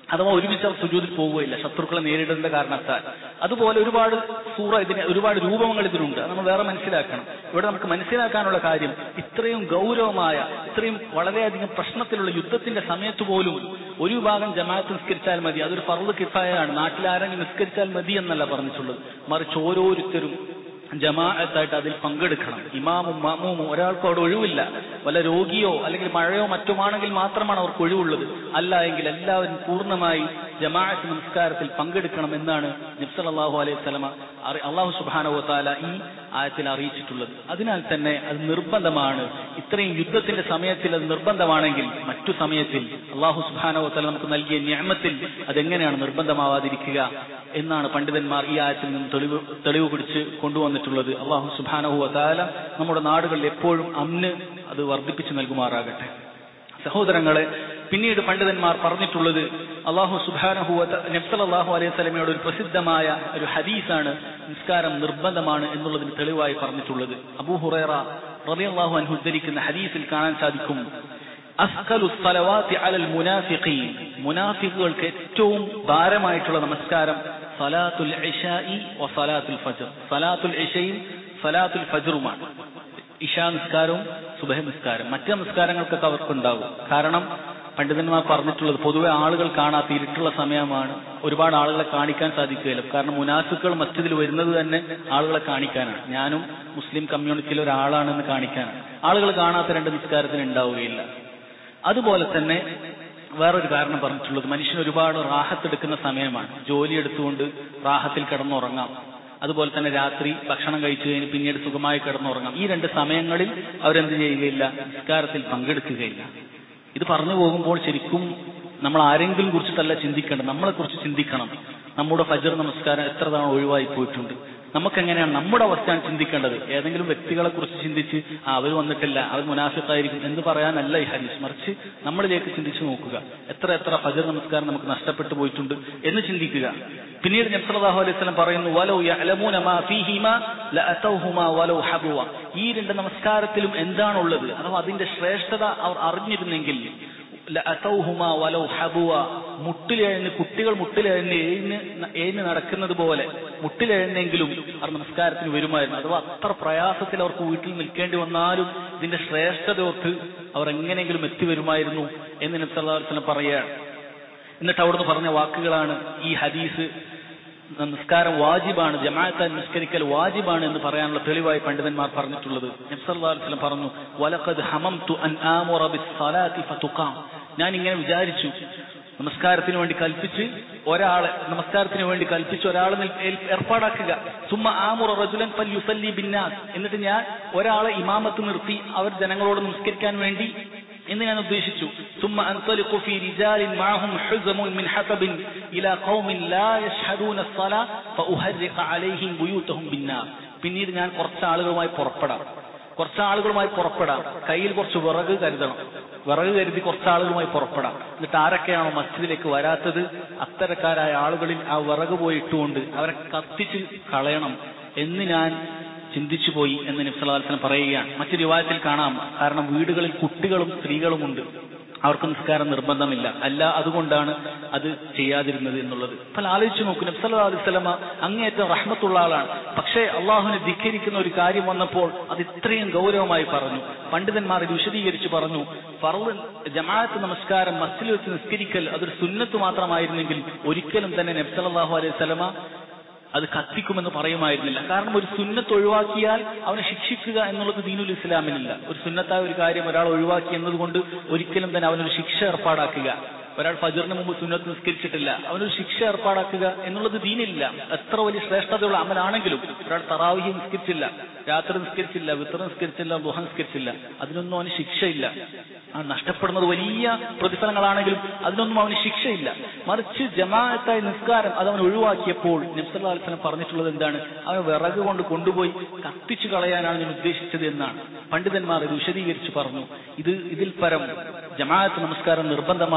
അഥവാ ഒരുമിച്ച് അവർ സുജൂദിൽ പോവുകയില്ല ശത്രുക്കളെ നേരിടേണ്ട കാരണത്താൽ അതുപോലെ ഒരുപാട് സൂറ ഇതിന് ഒരുപാട് രൂപങ്ങൾ ഇതിനുണ്ട് അത് നമ്മൾ വേറെ മനസ്സിലാക്കണം ഇവിടെ നമുക്ക് മനസ്സിലാക്കാനുള്ള കാര്യം ഇത്രയും ഗൗരവമായ ഇത്രയും വളരെയധികം പ്രശ്നത്തിലുള്ള യുദ്ധത്തിന്റെ സമയത്ത് പോലും ഒരു വിഭാഗം ജമാഅത്ത് നിസ്കരിച്ചാൽ മതി അതൊരു ഫർദ് കിഫായാണ് നാട്ടിൽ ആരെങ്കിലും നിസ്കരിച്ചാൽ മതി എന്നല്ല പറഞ്ഞിട്ടുള്ളത് മറിച്ച് ഓരോരുത്തരും ജമാഅത്തായിട്ട് അതിൽ പങ്കെടുക്കണം ഇമാമും മാമും ഒരാൾക്കും അവിടെ ഒഴിവില്ല വല്ല രോഗിയോ അല്ലെങ്കിൽ മഴയോ മറ്റുമാണെങ്കിൽ മാത്രമാണ് അവർക്ക് ഒഴിവുള്ളത് അല്ല എങ്കിൽ എല്ലാവരും പൂർണ്ണമായി ജമാഅത്ത് നമസ്കാരത്തിൽ പങ്കെടുക്കണം എന്നാണ് നബ്സലാഹു അലൈഹി സ്വലമ അള്ളാഹു സുബാനോ താല ഈ ആയത്തിൽ അറിയിച്ചിട്ടുള്ളത് അതിനാൽ തന്നെ അത് നിർബന്ധമാണ് ഇത്രയും യുദ്ധത്തിന്റെ സമയത്തിൽ അത് നിർബന്ധമാണെങ്കിൽ മറ്റു സമയത്തിൽ അള്ളാഹു സുബാനോ താല നമുക്ക് നൽകിയ ഞാമത്തിൽ അതെങ്ങനെയാണ് നിർബന്ധമാവാതിരിക്കുക എന്നാണ് പണ്ഡിതന്മാർ ഈ ആയത്തിൽ നിന്ന് തെളിവ് തെളിവ് പിടിച്ച് കൊണ്ടുവന്നിട്ടുള്ളത് അള്ളാഹു സുബാനഹു താല നമ്മുടെ നാടുകളിൽ എപ്പോഴും അന്ന് അത് വർദ്ധിപ്പിച്ചു നൽകുമാറാകട്ടെ സഹോദരങ്ങളെ പിന്നീട് പണ്ഡിതന്മാർ പറഞ്ഞിട്ടുള്ളത് അള്ളാഹു സുബാനഹു നബ്സലാഹു അലൈഹി സ്വലമയുടെ ഒരു പ്രസിദ്ധമായ ഒരു ഹദീസാണ് നിസ്കാരം നിർബന്ധമാണ് എന്നുള്ളതിന് തെളിവായി പറഞ്ഞിട്ടുള്ളത് അബൂ ഹുറേറ റളിയല്ലാഹു അൻഹു ഉദ്ധരിക്കുന്ന ഹദീസിൽ കാണാൻ സാധിക്കും അസ്കലു സ്വലവാത്തി അലൽ മുനാഫിഖീൻ മുനാഫിഖുകൾക്ക് ഏറ്റവും ഭാരമായിട്ടുള്ള നമസ്കാരം സലാത്തുൽ ഇഷായി വ സലാത്തുൽ ഫജർ സലാത്തുൽ ഇഷയും സലാത്തുൽ ഫജറുമാണ് ഇഷാ നിസ്കാരവും സുബഹ നിസ്കാരം മറ്റു നിസ്കാരങ്ങൾക്കൊക്കെ അവർക്കുണ്ടാകും കാരണം പണ്ഡിതന്മാർ പറഞ്ഞിട്ടുള്ളത് പൊതുവെ ആളുകൾ കാണാത്ത ഇരുട്ടുള്ള സമയമാണ് ഒരുപാട് ആളുകളെ കാണിക്കാൻ സാധിക്കുകയില്ല കാരണം മുനാഫിക്കുകൾ മസ്ജിദിൽ വരുന്നത് തന്നെ ആളുകളെ കാണിക്കാനാണ് ഞാനും മുസ്ലിം കമ്മ്യൂണിറ്റിയിലെ ഒരാളാണെന്ന് കാണിക്കാനാണ് ആളുകൾ കാണാത്ത രണ്ട് നിസ്കാരത്തിന് ഉണ്ടാവുകയില്ല അതുപോലെ തന്നെ വേറൊരു കാരണം പറഞ്ഞിട്ടുള്ളത് മനുഷ്യൻ ഒരുപാട് റാഹത്തെടുക്കുന്ന സമയമാണ് ജോലി എടുത്തുകൊണ്ട് റാഹത്തിൽ കിടന്നുറങ്ങാം അതുപോലെ തന്നെ രാത്രി ഭക്ഷണം കഴിച്ചു കഴിഞ്ഞ് പിന്നീട് സുഖമായി കിടന്നുറങ്ങാം ഈ രണ്ട് സമയങ്ങളിൽ അവരെന്ത് ചെയ്യുകയില്ല നിസ്കാരത്തിൽ പങ്കെടുക്കുകയില്ല ഇത് പറഞ്ഞു പോകുമ്പോൾ ശരിക്കും നമ്മൾ ആരെങ്കിലും കുറിച്ചിട്ടല്ല ചിന്തിക്കേണ്ടത് നമ്മളെ കുറിച്ച് ചിന്തിക്കണം നമ്മുടെ ഫജർ നമസ്കാരം എത്ര തവണ ഒഴിവായി പോയിട്ടുണ്ട് നമുക്ക് എങ്ങനെയാണ് നമ്മുടെ അവസ്ഥയാണ് ചിന്തിക്കേണ്ടത് ഏതെങ്കിലും വ്യക്തികളെ കുറിച്ച് ചിന്തിച്ച് ആ അവർ വന്നിട്ടില്ല അവർ മുനാഫിക്കായിരിക്കും എന്ന് പറയാനല്ല ഈ ഹദീസ് മറിച്ച് നമ്മളിലേക്ക് ചിന്തിച്ചു നോക്കുക എത്ര എത്ര ഫജർ നമസ്കാരം നമുക്ക് നഷ്ടപ്പെട്ടു പോയിട്ടുണ്ട് എന്ന് ചിന്തിക്കുക പിന്നീട് നബ്സലാഹു അലൈഹി സ്വലം പറയുന്നു വലൗ യഅലമൂന മാ ഫീഹിമാ ലഅതൗഹുമാ വലൗ ഹബുവ ഈ രണ്ട് നമസ്കാരത്തിലും എന്താണുള്ളത് അഥവാ അതിന്റെ ശ്രേഷ്ഠത അവർ അറിഞ്ഞിരുന്നെങ്കിൽ ലഅതൗഹുമാ വലൗ ഹബുവ മുട്ടിലെഴുന്ന് കുട്ടികൾ മുട്ടിലെഴുന്ന് എഴുന്ന് എഴുന്ന് നടക്കുന്നത് പോലെ മുട്ടിലെഴുന്നെങ്കിലും അവർ നമസ്കാരത്തിന് വരുമായിരുന്നു അഥവാ അത്ര പ്രയാസത്തിൽ അവർക്ക് വീട്ടിൽ നിൽക്കേണ്ടി വന്നാലും ഇതിന്റെ ശ്രേഷ്ഠത ഓർത്ത് അവർ എങ്ങനെയെങ്കിലും എത്തി വരുമായിരുന്നു എന്ന് നബ്സല്ലാസ്ലം പറയുകയാണ് എന്നിട്ട് അവിടുന്ന് പറഞ്ഞ വാക്കുകളാണ് ഈ ഹദീസ് നിസ്കാരം വാജിബാണ് ജമാഅത്താൻ നിസ്കരിക്കൽ വാജിബാണ് എന്ന് പറയാനുള്ള തെളിവായി പണ്ഡിതന്മാർ പറഞ്ഞിട്ടുള്ളത് നബ്സല്ലാസ്ലം പറഞ്ഞു വലഖദ് ഹമംതു അൻ ആമുറ ബിസ്സലാത്തി ഫതുഖാം ഞാൻ ഇങ്ങനെ വിചാരിച്ചു നമസ്കാരത്തിന് വേണ്ടി കൽപ്പിച്ച് ഒരാളെ നമസ്കാരത്തിന് വേണ്ടി കൽപ്പിച്ച് ഒരാളെ ഏർപ്പാടാക്കുക സുമ്മ ആമുറ റജുലൻ ഫൽ യുസല്ലി ബിന്നാസ് എന്നിട്ട് ഞാൻ ഒരാളെ ഇമാമത്ത് നിർത്തി അവർ ജനങ്ങളോട് നമസ്കരിക്കാൻ വേണ്ടി എന്ന് ഞാൻ ഉദ്ദേശിച്ചു ثم أنطلق في رجال معهم حزم من حطب إلى قوم لا يشهدون الصلاة فأهرق عليهم بيوتهم بالنار പിന്നീട് ഞാൻ കുറച്ച് ആളുകളുമായി പുറപ്പെടാം കുറച്ച് ആളുകളുമായി പുറപ്പെടാം കയ്യിൽ കുറച്ച് വിറക് കരുതണം വിറക് കരുതി കുറച്ച് ആളുകളുമായി പുറപ്പെടാം എന്നിട്ട് ആരൊക്കെയാണോ മസ്ജിദിലേക്ക് വരാത്തത് അത്തരക്കാരായ ആളുകളിൽ ആ വിറക് പോയി ഇട്ടുകൊണ്ട് അവരെ കത്തിച്ച് കളയണം എന്ന് ഞാൻ ചിന്തിച്ചു പോയി എന്ന് നബ്സലാസ്ലം പറയുകയാണ് മറ്റു രൂപത്തിൽ കാണാം കാരണം വീടുകളിൽ കുട്ടികളും സ്ത്രീകളുമുണ്ട് അവർക്ക് നിസ്കാരം നിർബന്ധമില്ല അല്ല അതുകൊണ്ടാണ് അത് ചെയ്യാതിരുന്നത് എന്നുള്ളത് അപ്പോൾ ആലോചിച്ച് നോക്കൂ നബ്സല്ലാ അലിസ്ലമ അങ്ങേയറ്റം റഹ്മത്തുള്ള ആളാണ് പക്ഷേ അള്ളാഹുവിനെ ധിഖരിക്കുന്ന ഒരു കാര്യം വന്നപ്പോൾ അത് ഇത്രയും ഗൗരവമായി പറഞ്ഞു പണ്ഡിതന്മാർ ഇത് വിശദീകരിച്ച് പറഞ്ഞു ഫറവ് ജമാഅത്ത് നമസ്കാരം മസ്ജിൽ വെച്ച് നിസ്കരിക്കൽ അതൊരു സുന്നത്ത് മാത്രമായിരുന്നെങ്കിൽ ഒരിക്കലും തന്നെ നബ്സല്ലാഹു അലൈഹി സ്വലമ അത് കത്തിക്കുമെന്ന് പറയുമായിരുന്നില്ല കാരണം ഒരു സുന്നത്ത് ഒഴിവാക്കിയാൽ അവനെ ശിക്ഷിക്കുക എന്നുള്ളത് ദീനുൽ ഇസ്ലാമിനില്ല ഒരു സുന്നത്തായ ഒരു കാര്യം ഒരാൾ ഒഴിവാക്കി എന്നതുകൊണ്ട് ഒരിക്കലും തന്നെ അവനൊരു ശിക്ഷ ഏർപ്പാടാക്കുക ഒരാൾ ഫജറിന് മുമ്പ് സുന്നത്ത് നിസ്കരിച്ചിട്ടില്ല അവനൊരു ശിക്ഷ ഏർപ്പാടാക്കുക എന്നുള്ളത് ദീനില്ല എത്ര വലിയ ശ്രേഷ്ഠതയുള്ള അമലാണെങ്കിലും ഒരാൾ തറാവിഹി നിസ്കരിച്ചില്ല രാത്രി നിസ്കരിച്ചില്ല വിത്ര നിസ്കരിച്ചില്ല ദുഹ നിസ്കരിച്ചില്ല അതിനൊന്നും അവന് ശിക്ഷയില്ല ആ നഷ്ടപ്പെടുന്നത് വലിയ പ്രതിഫലങ്ങളാണെങ്കിലും അതിനൊന്നും അവന് ശിക്ഷയില്ല മറിച്ച് ജമാഅത്തായ നിസ്കാരം അത് അവൻ ഒഴിവാക്കിയപ്പോൾ നബ്സല്ലാ അലിസ്ലം പറഞ്ഞിട്ടുള്ളത് എന്താണ് അവൻ വിറക് കൊണ്ട് കൊണ്ടുപോയി കത്തിച്ചു കളയാനാണ് ഞാൻ ഉദ്ദേശിച്ചത് എന്നാണ് പണ്ഡിതന്മാർ ഇത് വിശദീകരിച്ച് പറഞ്ഞു ഇത് ഇതിൽ പരം ജമാഅത്ത് നമസ്കാരം നിർബന്ധമാണെന്ന് തെളിവ്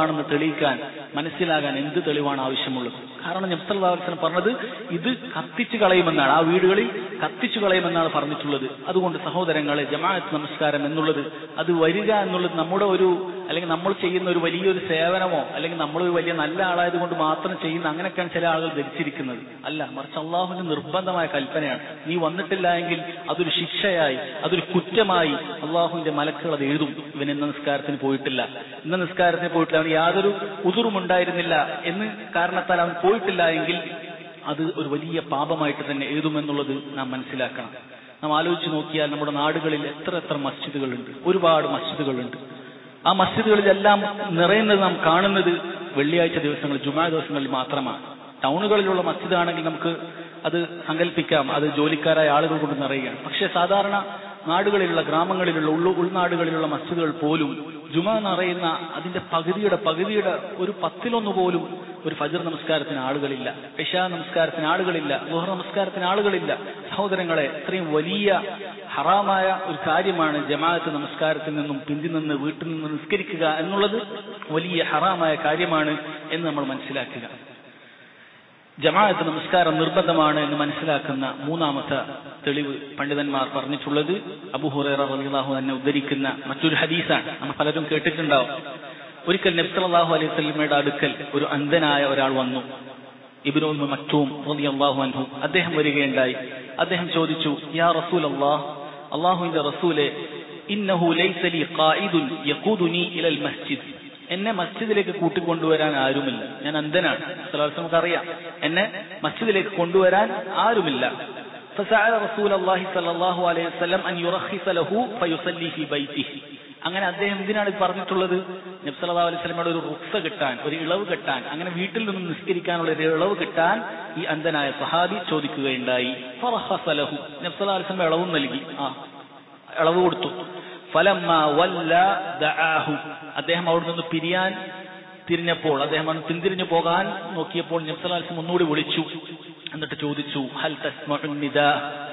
തെളിയിക്കാൻ മനസ്സിലാകാൻ എന്ത് തെളിവാണ് ആവശ്യമുള്ളത് കാരണം നബ്സല്ലാസ്ലം പറഞ്ഞത് ഇത് കത്തിച്ചു കളയുമെന്നാണ് ആ വീടുകളിൽ കത്തിച്ചു കളയുമെന്നാണ് പറഞ്ഞിട്ടുള്ളത് അതുകൊണ്ട് സഹോദരങ്ങളെ ജമാഅത്ത് നമസ്കാരം എന്നുള്ളത് അത് വരിക എന്നുള്ളത് നമ്മുടെ ഒരു അല്ലെങ്കിൽ നമ്മൾ ചെയ്യുന്ന ഒരു വലിയൊരു സേവനമോ അല്ലെങ്കിൽ നമ്മൾ ഒരു വലിയ നല്ല ആളായത് കൊണ്ട് മാത്രം ചെയ്യുന്ന അങ്ങനെയൊക്കെയാണ് ചില ആളുകൾ ധരിച്ചിരിക്കുന്നത് അല്ല മറിച്ച് അള്ളാഹുവിന്റെ നിർബന്ധമായ കൽപ്പനയാണ് നീ വന്നിട്ടില്ല എങ്കിൽ അതൊരു ശിക്ഷയായി അതൊരു കുറ്റമായി അള്ളാഹുവിന്റെ മലക്കുകൾ അത് എഴുതും ഇവൻ ഇന്ന നിസ്കാരത്തിന് പോയിട്ടില്ല ഇന്ന നിസ്കാരത്തിന് പോയിട്ടില്ല അവന് യാതൊരു ഉതുറും ഉണ്ടായിരുന്നില്ല എന്ന് കാരണത്താൽ അവൻ പോയിട്ടില്ല എങ്കിൽ അത് ഒരു വലിയ പാപമായിട്ട് തന്നെ എഴുതുമെന്നുള്ളത് നാം മനസ്സിലാക്കണം നാം ആലോചിച്ച് നോക്കിയാൽ നമ്മുടെ നാടുകളിൽ എത്ര എത്ര മസ്ജിദുകളുണ്ട് ഒരുപാട് മസ്ജിദുകളുണ്ട് ആ മസ്ജിദുകളിലെല്ലാം നിറയുന്നത് നാം കാണുന്നത് വെള്ളിയാഴ്ച ദിവസങ്ങളിൽ ജുമാ ദിവസങ്ങളിൽ മാത്രമാണ് ടൗണുകളിലുള്ള മസ്ജിദ് ആണെങ്കിൽ നമുക്ക് അത് സങ്കല്പിക്കാം അത് ജോലിക്കാരായ ആളുകൾ കൊണ്ട് നിറയുകയാണ് പക്ഷെ സാധാരണ നാടുകളിലുള്ള ഗ്രാമങ്ങളിലുള്ള ഉള്ളു ഉൾനാടുകളിലുള്ള മസ്ജിദുകൾ പോലും ജുമ നിറയുന്ന അതിന്റെ പകുതിയുടെ പകുതിയുടെ ഒരു പത്തിലൊന്ന് പോലും ഒരു ഫജർ നമസ്കാരത്തിന് ആളുകളില്ല ഇഷാ നമസ്കാരത്തിന് ആളുകളില്ല ഗുഹർ നമസ്കാരത്തിന് ആളുകളില്ല സഹോദരങ്ങളെ ഇത്രയും വലിയ ഹറാമായ ഒരു കാര്യമാണ് ജമാഅത്ത് നമസ്കാരത്തിൽ നിന്നും പിന്തി നിന്ന് വീട്ടിൽ നിന്ന് നിസ്കരിക്കുക എന്നുള്ളത് വലിയ ഹറാമായ കാര്യമാണ് എന്ന് നമ്മൾ മനസ്സിലാക്കുക ജമാഅത്ത് നമസ്കാരം നിർബന്ധമാണ് എന്ന് മനസ്സിലാക്കുന്ന മൂന്നാമത്തെ തെളിവ് പണ്ഡിതന്മാർ പറഞ്ഞിട്ടുള്ളത് അബുഹുറേറ റളിയല്ലാഹു തന്നെ ഉദ്ധരിക്കുന്ന മറ്റൊരു ഹദീസാണ് നമ്മൾ പലരും കേട്ടിട്ടുണ്ടാവും ഒരിക്കൽ നബ്സലാഹു അലൈഹി സ്വലമയുടെ അടുക്കൽ ഒരു അന്ധനായ ഒരാൾ വന്നു ഇബ്നുൽ മക്തൂം റളിയല്ലാഹു അൻഹു അദ്ദേഹം വരികയുണ്ടായി അദ്ദേഹം ചോദിച്ചു യാ റസൂൽ അല്ലാഹ് അള്ളാഹുവിന്റെ റസൂലെ ഇന്നഹു ലൈസ ലി ഖായിദുൻ യഖൂദുനി ഇലൽ മസ്ജിദ് എന്നെ മസ്ജിദിലേക്ക് കൂട്ടിക്കൊണ്ടുവരാൻ ആരുമില്ല ഞാൻ അന്ധനാണ് സലാസ് നമുക്കറിയാം എന്നെ മസ്ജിദിലേക്ക് കൊണ്ടുവരാൻ ആരുമില്ല فسأل رسول الله صلى الله عليه وسلم أن يرخص له فيصلي في بيته അങ്ങനെ അദ്ദേഹം എന്തിനാണ് ഇത് പറഞ്ഞിട്ടുള്ളത് നബ്സല്ലാ അലൈഹി സ്വലമയുടെ ഒരു റുക്സ കിട്ടാൻ ഒരു ഇളവ് കിട്ടാൻ അങ്ങനെ വീട്ടിൽ നിന്ന് നിസ്കരിക്കാനുള്ള ഒരു ഇളവ് കിട്ടാൻ ഈ അന്ധനായ സഹാബി ചോദിക്കുകയുണ്ടായി ഫറഹസലഹു നബ്സല്ലാ അലൈഹി സ്വലം ഇളവും നൽകി ആ ഇളവ് കൊടുത്തു ഫലമ്മ വല്ല ദആഹു അദ്ദേഹം അവിടെ നിന്ന് പിരിയാൻ തിരിഞ്ഞപ്പോൾ അദ്ദേഹം അന്ന് പിന്തിരിഞ്ഞു പോകാൻ നോക്കിയപ്പോൾ നബ്സലാൽസം ഒന്നുകൂടി വിളിച്ചു എന്നിട്ട് ചോദിച്ചു ഹൽ തസ്മഉൻ നിദാ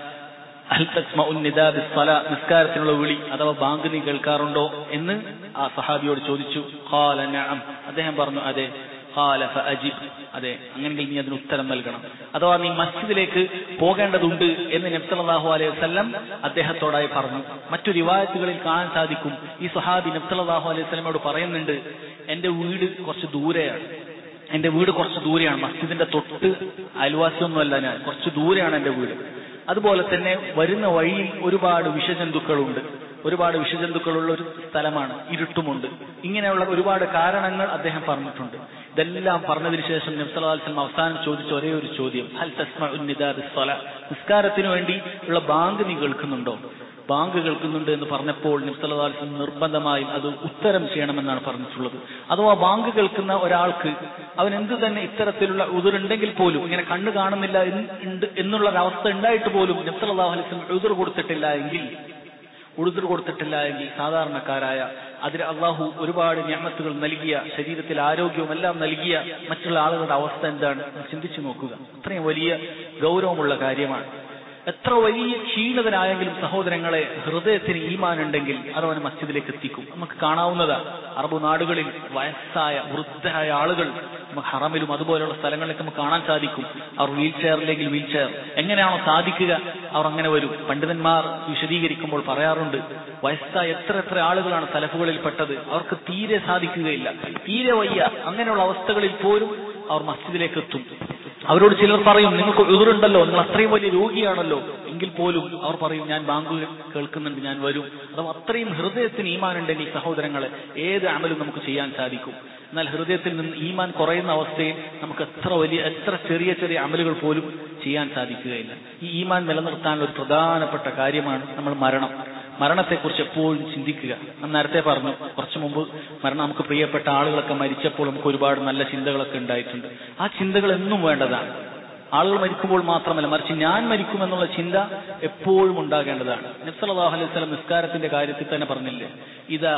ഹൽ തസ്മഉൻ നിദാ ബിസ്സലാ നിസ്കാരത്തിനുള്ള വിളി അഥവാ ബാങ്ക് നീ കേൾക്കാറുണ്ടോ എന്ന് ആ സഹാബിയോട് ചോദിച്ചു ഖാല നഅം അദ്ദേഹം പറഞ്ഞു അതെ ഖാല ഫഅജിബ് അതെ അങ്ങനെങ്കിൽ നീ അതിന് ഉത്തരം നൽകണം അഥവാ നീ മസ്ജിദിലേക്ക് പോകേണ്ടതുണ്ട് എന്ന് നബ്സലാഹു അലൈഹി വസല്ലം അദ്ദേഹത്തോടായി പറഞ്ഞു മറ്റു റിവായത്തുകളിൽ കാണാൻ സാധിക്കും ഈ സഹാബി നബ്സലാഹു അലൈഹി വസല്ലമയോട് പറയുന്നുണ്ട് എന്റെ വീട് കുറച്ച് ദൂരെയാണ് എന്റെ വീട് കുറച്ച് ദൂരെയാണ് മസ്ജിദിന്റെ തൊട്ട് അയൽവാസിയൊന്നുമല്ല ഞാൻ കുറച്ച് ദൂരെയാണ് എന്റെ വീട് അതുപോലെ തന്നെ വരുന്ന വഴിയിൽ ഒരുപാട് വിഷജന്തുക്കളുണ്ട് ഒരുപാട് വിഷജന്തുക്കളുള്ള ഒരു സ്ഥലമാണ് ഇരുട്ടുമുണ്ട് ഇങ്ങനെയുള്ള ഒരുപാട് കാരണങ്ങൾ അദ്ദേഹം പറഞ്ഞിട്ടുണ്ട് ഇതെല്ലാം പറഞ്ഞതിന് ശേഷം നബ്സലാസ്ലം അവസാനം ചോദിച്ച ഒരേ ഒരു ചോദ്യം ഹൽ തസ്മ നിസ്കാരത്തിന് വേണ്ടി ഉള്ള ബാങ്ക് നീ കേൾക്കുന്നുണ്ടോ ബാങ്ക് കേൾക്കുന്നുണ്ട് എന്ന് പറഞ്ഞപ്പോൾ നബ്സലാസ്ലം നിർബന്ധമായും അത് ഉത്തരം ചെയ്യണമെന്നാണ് പറഞ്ഞിട്ടുള്ളത് അഥവാ ബാങ്ക് കേൾക്കുന്ന ഒരാൾക്ക് അവൻ എന്ത് തന്നെ ഇത്തരത്തിലുള്ള ഉതിരുണ്ടെങ്കിൽ പോലും ഇങ്ങനെ കണ്ണു കാണുന്നില്ല ഉണ്ട് എന്നുള്ള ഒരവസ്ഥ ഉണ്ടായിട്ട് പോലും നബ്സലാഹു അലൈസ്ലം ഉതിർ കൊടുത്തിട്ടില്ല എങ്കിൽ ഉടുതിർ കൊടുത്തിട്ടില്ല എങ്കിൽ സാധാരണക്കാരായ അതിൽ അള്ളാഹു ഒരുപാട് ഞാമത്തുകൾ നൽകിയ ശരീരത്തിൽ ആരോഗ്യവും എല്ലാം നൽകിയ മറ്റുള്ള ആളുകളുടെ അവസ്ഥ എന്താണ് ചിന്തിച്ചു നോക്കുക അത്രയും വലിയ ഗൗരവമുള്ള കാര്യമാണ് എത്ര വലിയ ക്ഷീണിതനായെങ്കിലും സഹോദരങ്ങളെ ഹൃദയത്തിന് ഈമാൻ ഉണ്ടെങ്കിൽ അത് അവനെ മസ്ജിദിലേക്ക് എത്തിക്കും നമുക്ക് കാണാവുന്നതാണ് അറബ് നാടുകളിൽ വയസ്സായ വൃദ്ധരായ ആളുകൾ നമുക്ക് ഹറമിലും അതുപോലെയുള്ള സ്ഥലങ്ങളിലൊക്കെ നമുക്ക് കാണാൻ സാധിക്കും അവർ വീൽ ചെയറില്ലെങ്കിൽ വീൽ ചെയർ എങ്ങനെയാണോ സാധിക്കുക അവർ അങ്ങനെ വരും പണ്ഡിതന്മാർ വിശദീകരിക്കുമ്പോൾ പറയാറുണ്ട് വയസ്സായ എത്ര എത്ര ആളുകളാണ് സലഫുകളിൽ പെട്ടത് അവർക്ക് തീരെ സാധിക്കുകയില്ല തീരെ വയ്യ അങ്ങനെയുള്ള അവസ്ഥകളിൽ പോലും അവർ മസ്ജിദിലേക്ക് എത്തും അവരോട് ചിലർ പറയും നിങ്ങൾക്ക് എതിരുണ്ടല്ലോ നിങ്ങൾ അത്രയും വലിയ രോഗിയാണല്ലോ എങ്കിൽ പോലും അവർ പറയും ഞാൻ ബാങ്ക് കേൾക്കുന്നുണ്ട് ഞാൻ വരും അഥവാ അത്രയും ഹൃദയത്തിന് ഈമാൻ ഉണ്ടെങ്കിൽ സഹോദരങ്ങളെ ഏത് അമലും നമുക്ക് ചെയ്യാൻ സാധിക്കും എന്നാൽ ഹൃദയത്തിൽ നിന്ന് ഈമാൻ കുറയുന്ന അവസ്ഥയിൽ നമുക്ക് എത്ര വലിയ എത്ര ചെറിയ ചെറിയ അമലുകൾ പോലും ചെയ്യാൻ സാധിക്കുകയില്ല ഈ ഈമാൻ നിലനിർത്താനുള്ള ഒരു പ്രധാനപ്പെട്ട കാര്യമാണ് നമ്മൾ മരണം മരണത്തെക്കുറിച്ച് എപ്പോഴും ചിന്തിക്കുക ഞാൻ നേരത്തെ പറഞ്ഞു കുറച്ചു മുമ്പ് മരണം നമുക്ക് പ്രിയപ്പെട്ട ആളുകളൊക്കെ മരിച്ചപ്പോൾ നമുക്ക് ഒരുപാട് നല്ല ചിന്തകളൊക്കെ ഉണ്ടായിട്ടുണ്ട് ആ ചിന്തകൾ എന്നും വേണ്ടതാണ് ആളുകൾ മരിക്കുമ്പോൾ മാത്രമല്ല മറിച്ച് ഞാൻ മരിക്കുമെന്നുള്ള ചിന്ത എപ്പോഴും ഉണ്ടാകേണ്ടതാണ് നബ്സലാഹു അലൈഹി സ്വലം നിസ്കാരത്തിന്റെ കാര്യത്തിൽ തന്നെ പറഞ്ഞില്ലേ ഇതാ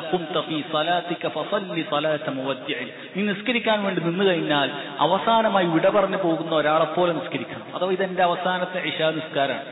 നീ നിസ്കരിക്കാൻ വേണ്ടി നിന്നു കഴിഞ്ഞാൽ അവസാനമായി വിട പറഞ്ഞു പോകുന്ന ഒരാളെ പോലെ നിസ്കരിക്കണം അഥവാ ഇതെന്റെ അവസാനത്തെ ഇഷാ നിസ്കാരമാണ്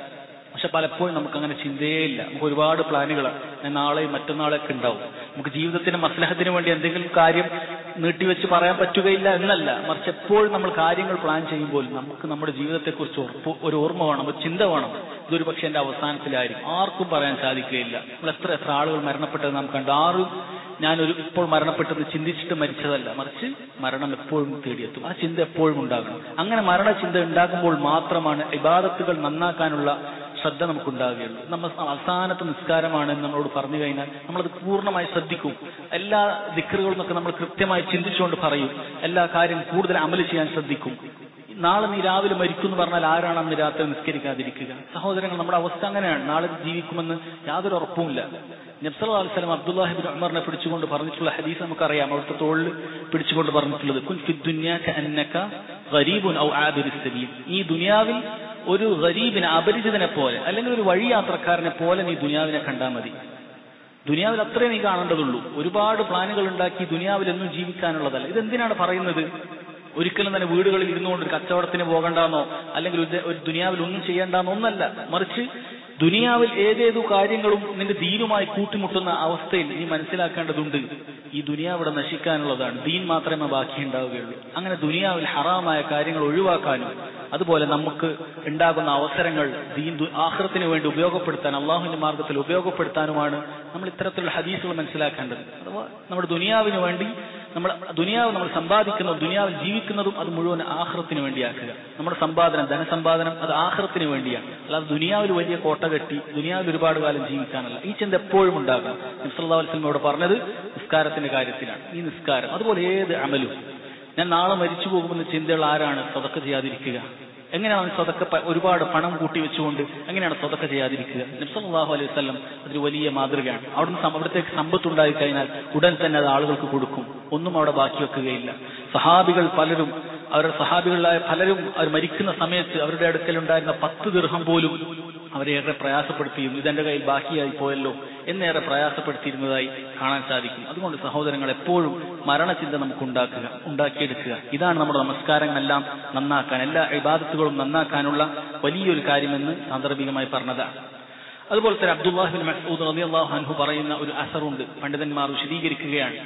പക്ഷെ പലപ്പോഴും നമുക്ക് അങ്ങനെ ചിന്തയേ ഇല്ല നമുക്ക് ഒരുപാട് പ്ലാനുകളാണ് ഞാൻ നാളെ മറ്റന്നാളൊക്കെ ഉണ്ടാവും നമുക്ക് ജീവിതത്തിന്റെ മസ്ലഹത്തിന് വേണ്ടി എന്തെങ്കിലും കാര്യം നീട്ടിവെച്ച് പറയാൻ പറ്റുകയില്ല എന്നല്ല മറിച്ച് എപ്പോഴും നമ്മൾ കാര്യങ്ങൾ പ്ലാൻ ചെയ്യുമ്പോൾ നമുക്ക് നമ്മുടെ ജീവിതത്തെക്കുറിച്ച് ഉറപ്പ് ഒരു ഓർമ്മ വേണം ഒരു ചിന്ത വേണം ഇതൊരു പക്ഷെ എന്റെ അവസാനത്തിലായിരിക്കും ആർക്കും പറയാൻ സാധിക്കുകയില്ല നമ്മൾ എത്ര എത്ര ആളുകൾ മരണപ്പെട്ടത് നാം കണ്ടു ആരും ഞാനൊരു ഇപ്പോൾ മരണപ്പെട്ടത് ചിന്തിച്ചിട്ട് മരിച്ചതല്ല മറിച്ച് മരണം എപ്പോഴും തേടിയെത്തും ആ ചിന്ത എപ്പോഴും ഉണ്ടാകണം അങ്ങനെ മരണചിന്ത ഉണ്ടാകുമ്പോൾ മാത്രമാണ് ഇബാദത്തുകൾ നന്നാക്കാനുള്ള ശ്രദ്ധ നമുക്കുണ്ടാകുകയുള്ളൂ നമ്മൾ അവസാനത്തെ നിസ്കാരമാണ് എന്ന് നമ്മളോട് പറഞ്ഞു കഴിഞ്ഞാൽ നമ്മളത് പൂർണ്ണമായി ശ്രദ്ധിക്കും എല്ലാ ദിക്കറുകളും ഒക്കെ നമ്മൾ കൃത്യമായി ചിന്തിച്ചുകൊണ്ട് പറയും എല്ലാ കാര്യം കൂടുതൽ അമല് ചെയ്യാൻ ശ്രദ്ധിക്കും നാളെ നീ രാവിലെ മരിക്കും എന്ന് പറഞ്ഞാൽ ആരാണ് അന്ന് രാത്രി നിസ്കരിക്കാതിരിക്കുക സഹോദരങ്ങൾ നമ്മുടെ അവസ്ഥ അങ്ങനെയാണ് നാളെ ജീവിക്കുമെന്ന് യാതൊരു ഉറപ്പുമില്ല നബ്സല അലിസ്ലാം അബ്ദുല്ലാഹിബിൻ ഉമറിനെ പിടിച്ചുകൊണ്ട് പറഞ്ഞിട്ടുള്ള ഹദീസ് നമുക്കറിയാം അവിടുത്തെ തോളിൽ പിടിച്ചുകൊണ്ട് പറഞ്ഞിട്ടുള്ളത് കുൻ ഫി ദുനിയാക അന്നക ഗരീബുൻ ഔ ആബിറുസ് സബീൽ ഈ ദുനിയാവിൽ ഒരു ഗരീബിനെ അപരിചിതനെ പോലെ അല്ലെങ്കിൽ ഒരു വഴിയാത്രക്കാരനെ പോലെ നീ ദുനിയാവിനെ കണ്ടാൽ മതി ദുനിയാവിൽ അത്രേ നീ കാണേണ്ടതുള്ളൂ ഒരുപാട് പ്ലാനുകൾ ഉണ്ടാക്കി ദുനിയാവിൽ എന്നും ജീവിക്കാനുള്ളതല്ല ഇതെന്തിനാണ് പറയുന്നത് ഒരിക്കലും തന്നെ വീടുകളിൽ ഇരുന്നുകൊണ്ട് ഒരു കച്ചവടത്തിന് പോകണ്ടെന്നോ അല്ലെങ്കിൽ ഒരു ഒരു ദുനിയാവിൽ ഒന്നും ചെയ്യേണ്ടെന്നോ ഒന്നല്ല മറിച്ച് ദുനിയാവിൽ ഏതേതു കാര്യങ്ങളും നിന്റെ ദീനുമായി കൂട്ടിമുട്ടുന്ന അവസ്ഥയിൽ നീ മനസ്സിലാക്കേണ്ടതുണ്ട് ഈ ദുനിയാവിടെ നശിക്കാനുള്ളതാണ് ദീൻ മാത്രമേ ബാക്കിയുണ്ടാവുകയുള്ളൂ അങ്ങനെ ദുനിയാവിൽ ഹറാമായ കാര്യങ്ങൾ ഒഴിവാക്കാനും അതുപോലെ നമുക്ക് ഉണ്ടാകുന്ന അവസരങ്ങൾ ദീൻ ആഹ്റത്തിന് വേണ്ടി ഉപയോഗപ്പെടുത്താൻ അള്ളാഹുവിന്റെ മാർഗത്തിൽ ഉപയോഗപ്പെടുത്താനുമാണ് നമ്മൾ ഇത്തരത്തിലുള്ള ഹദീസുകൾ മനസ്സിലാക്കേണ്ടത് അഥവാ നമ്മുടെ ദുനിയാവിന് വേണ്ടി നമ്മൾ ദുനിയാവ് നമ്മൾ സമ്പാദിക്കുന്നതും ദുനിയാവിൽ ജീവിക്കുന്നതും അത് മുഴുവൻ ആഹ്റത്തിന് വേണ്ടിയാക്കുക നമ്മുടെ സമ്പാദനം ധനസമ്പാദനം അത് ആഹ്റത്തിന് വേണ്ടിയാണ് അല്ലാതെ ദുനിയാവിൽ വലിയ കോട്ട കെട്ടി ദുനിയാവിൽ ഒരുപാട് കാലം ജീവിക്കാനല്ല ഈ ചിന്ത എപ്പോഴും ഉണ്ടാകും നിസ്ലാ വസ്ലം ഇവിടെ പറഞ്ഞത് നിസ്കാരത്തിന്റെ കാര്യത്തിലാണ് ഈ നിസ്കാരം അതുപോലെ ഏത് അമലും ഞാൻ നാളെ മരിച്ചു പോകുമെന്ന ചിന്തയുള്ള ആരാണ് സ്വതക്ക ചെയ്യാതിരിക്കുക എങ്ങനെയാണ് സ്വതക്ക ഒരുപാട് പണം കൂട്ടി വെച്ചുകൊണ്ട് എങ്ങനെയാണ് സ്വതക്ക ചെയ്യാതിരിക്കുക നബ്സല്ലാഹു അലൈഹി വല്ലം അതൊരു വലിയ മാതൃകയാണ് അവിടുന്ന് അവിടത്തേക്ക് സമ്പത്ത് ഉണ്ടായി കഴിഞ്ഞാൽ ഉടൻ തന്നെ അത് ആളുകൾക്ക് കൊടുക്കും ഒന്നും അവിടെ ബാക്കി വെക്കുകയില്ല സഹാബികൾ പലരും അവരുടെ സഹാബികളായ പലരും അവർ മരിക്കുന്ന സമയത്ത് അവരുടെ അടുക്കലുണ്ടായിരുന്ന പത്ത് ദീർഘം പോലും അവരെ ഏറെ പ്രയാസപ്പെടുത്തിയും ഇതെന്റെ കയ്യിൽ ബാക്കിയായി പോയല്ലോ എന്നേറെ പ്രയാസപ്പെടുത്തിയിരുന്നതായി കാണാൻ സാധിക്കും അതുകൊണ്ട് സഹോദരങ്ങൾ എപ്പോഴും മരണചിന്ത നമുക്ക് ഉണ്ടാക്കുക ഉണ്ടാക്കിയെടുക്കുക ഇതാണ് നമ്മുടെ നമസ്കാരങ്ങളെല്ലാം നന്നാക്കാൻ എല്ലാ ഇബാദത്തുകളും നന്നാക്കാനുള്ള വലിയൊരു കാര്യമെന്ന് സാന്ദർഭികമായി പറഞ്ഞതാണ് അതുപോലെ തന്നെ അബ്ദുല്ലാഹിബിൻ മസൂദ് റളിയല്ലാഹു അൻഹു പറയുന്ന ഒരു അസറുണ്ട് പണ്ഡിതന്മാർ വിശദീകരിക്കുകയാണ്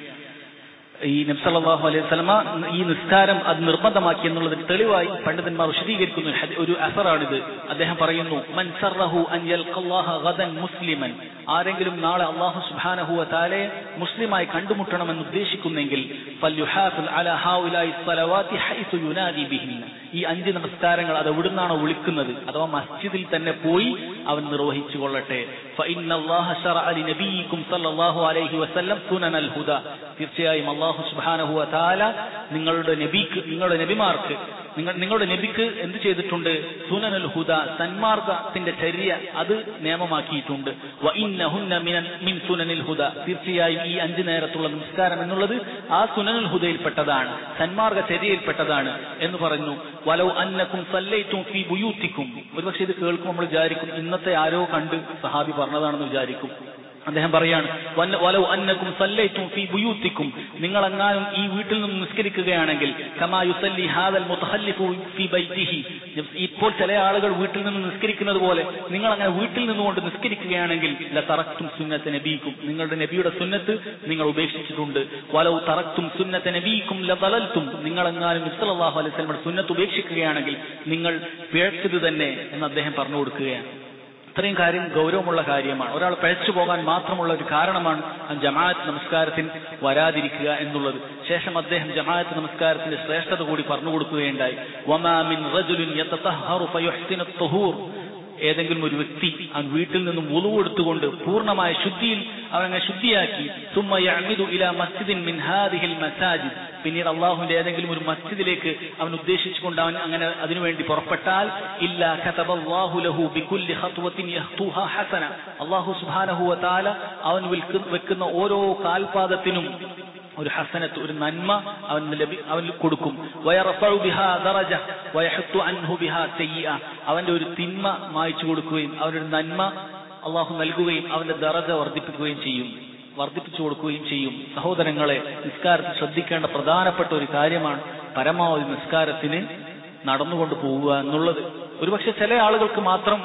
ഈ നബ്സല്ലാഹു അലൈഹി സ്വലമ ഈ നിസ്കാരം അത് നിർബന്ധമാക്കി എന്നുള്ളതിന് തെളിവായി പണ്ഡിതന്മാർ വിശദീകരിക്കുന്ന ഒരു ഹദി- ഒരു അസറാണിത് അദ്ദേഹം പറയുന്നു മൻ സറഹു അൻ യൽഖല്ലാഹ ഗദൻ മുസ്ലിമൻ ആരെങ്കിലും നാളെ അള്ളാഹു സുബ്ഹാനഹു വതആലെ മുസ്ലിമായി കണ്ടുമുട്ടണമെന്ന് ഉദ്ദേശിക്കുന്നെങ്കിൽ ഫല്യുഹാഫിൽ അലാ ഹൗലായി സ്വലവാതി ഹൈസു യുനാദി ബിഹിന്ന ഈ അഞ്ച് നമസ്കാരങ്ങൾ അത് എവിടുന്നാണോ വിളിക്കുന്നത് അഥവാ മസ്ജിദിൽ തന്നെ പോയി അവൻ നിർവഹിച്ചു കൊള്ളട്ടെ فإن الله شرع لنبيكم صلى الله عليه وسلم سنن الهدى തീർച്ചയായും അള്ളാഹു സുബ്ഹാനഹു വതആല നിങ്ങളുടെ നബിക്ക് നിങ്ങളുടെ നബിമാർക്ക് നിങ്ങൾ നിങ്ങളുടെ നബിക്ക് എന്ത് ചെയ്തിട്ടുണ്ട് സുനനൽ ഹുദ സന്മാർഗത്തിന്റെ ചര്യ അത് നിയമമാക്കിയിട്ടുണ്ട് വ ഇന്നഹുന്ന മിനൻ മിൻ സുനനിൽ ഹുദ തീർച്ചയായും ഈ അഞ്ചു നേരത്തുള്ള നമസ്കാരം എന്നുള്ളത് ആ സുനനുൽ ഹുദയിൽപ്പെട്ടതാണ് സന്മാർഗ ചര്യയിൽപ്പെട്ടതാണ് എന്ന് പറഞ്ഞു വലൗ അന്നക്കും സല്ലൈത്തും ഫി ബുയൂത്തിക്കും ഒരുപക്ഷെ ഇത് കേൾക്കും നമ്മൾ വിചാരിക്കും ഇന്നത്തെ ആരോ കണ്ട് സഹാബി പറഞ്ഞതാണെന്ന് വിചാരിക്കും അദ്ദേഹം പറയാണ് വന്ന- വലൗ അന്നക്കും സല്ലൈത്തും ഫി ബുയൂത്തിക്കും നിങ്ങൾ എങ്ങാനും ഈ വീട്ടിൽ നിന്ന് നിസ്കരിക്കുകയാണെങ്കിൽ കമാ യുസല്ലി ഹാദൽ മുതഹല്ലിഫു ഫി ബൈത്തിഹി ഇപ്പോൾ ചില ആളുകൾ വീട്ടിൽ നിന്ന് നിസ്കരിക്കുന്നത് പോലെ നിങ്ങൾ അങ്ങനെ വീട്ടിൽ നിന്നുകൊണ്ട് നിസ്കരിക്കുകയാണെങ്കിൽ ലതറക്തും സുന്നത്ത് നബീക്കും നിങ്ങളുടെ നബിയുടെ സുന്നത്ത് നിങ്ങൾ ഉപേക്ഷിച്ചിട്ടുണ്ട് വലൗ തറക്തും സുന്നത്ത് നബീക്കും ലതലൽത്തും നിങ്ങൾ എങ്ങാനും നബ്സല്ലാഹു അലൈഹി സ്വലമയുടെ സുന്നത്ത് ഉപേക്ഷിക്കുകയാണെങ്കിൽ നിങ്ങൾ പിഴച്ചത് തന്നെ എന്ന് അദ്ദേഹം പറഞ്ഞു കൊടുക്കുകയാണ് ഇത്രയും കാര്യം ഗൗരവമുള്ള കാര്യമാണ് ഒരാൾ പഴച്ചു പോകാൻ മാത്രമുള്ള ഒരു കാരണമാണ് ആ ജമാഅത്ത് നമസ്കാരത്തിൽ വരാതിരിക്കുക എന്നുള്ളത് ശേഷം അദ്ദേഹം ജമാഅത്ത് നമസ്കാരത്തിന്റെ ശ്രേഷ്ഠത കൂടി പറഞ്ഞു കൊടുക്കുകയുണ്ടായി വമാ മിൻ റജുലിൻ യതതഹറു ഫയുഹ്സിനു ത്തുഹൂർ ഏതെങ്കിലും ഒരു വ്യക്തി അവൻ വീട്ടിൽ നിന്നും വുളു എടുത്തുകൊണ്ട് പൂർണ്ണമായ ശുദ്ധിയിൽ അവൻ അങ്ങനെ ശുദ്ധിയാക്കി സുമ്മ യഅ്മിദു ഇലാ മസ്ജിദിൻ മിൻ ഹാദിഹിൽ മസാജിദ് പിന്നീട് അള്ളാഹുവിന്റെ ഏതെങ്കിലും ഒരു മസ്ജിദിലേക്ക് അവൻ ഉദ്ദേശിച്ചുകൊണ്ട് അവൻ അങ്ങനെ അതിനുവേണ്ടി പുറപ്പെട്ടാൽ ഇല്ല കതബല്ലാഹു ലഹു ബികുല്ലി ഖത്വത്തിൻ യഖ്തുഹാ ഹസന അള്ളാഹു സുബ്ഹാനഹു വതആല അവൻ വിൽക്കുന്ന- വെക്കുന്ന ഓരോ കാൽപാദത്തിനും ഒരു ഹസനത്ത് ഒരു നന്മ അവൻ ലഭി അവൻ കൊടുക്കും വയറഫഉ ബിഹാ ദറജ വയഹത്തു അൻഹു ബിഹാ സയ്യിഅ അവന്റെ ഒരു തിന്മ മായ്ച്ചു കൊടുക്കുകയും അവനൊരു നന്മ അള്ളാഹു നൽകുകയും അവന്റെ ദറജ വർദ്ധിപ്പിക്കുകയും ചെയ്യും വർദ്ധിപ്പിച്ചു കൊടുക്കുകയും ചെയ്യും സഹോദരങ്ങളെ നിസ്കാരത്തിൽ ശ്രദ്ധിക്കേണ്ട പ്രധാനപ്പെട്ട ഒരു കാര്യമാണ് പരമാവധി നിസ്കാരത്തിന് നടന്നുകൊണ്ട് പോവുക എന്നുള്ളത് ഒരുപക്ഷെ ചില ആളുകൾക്ക് മാത്രം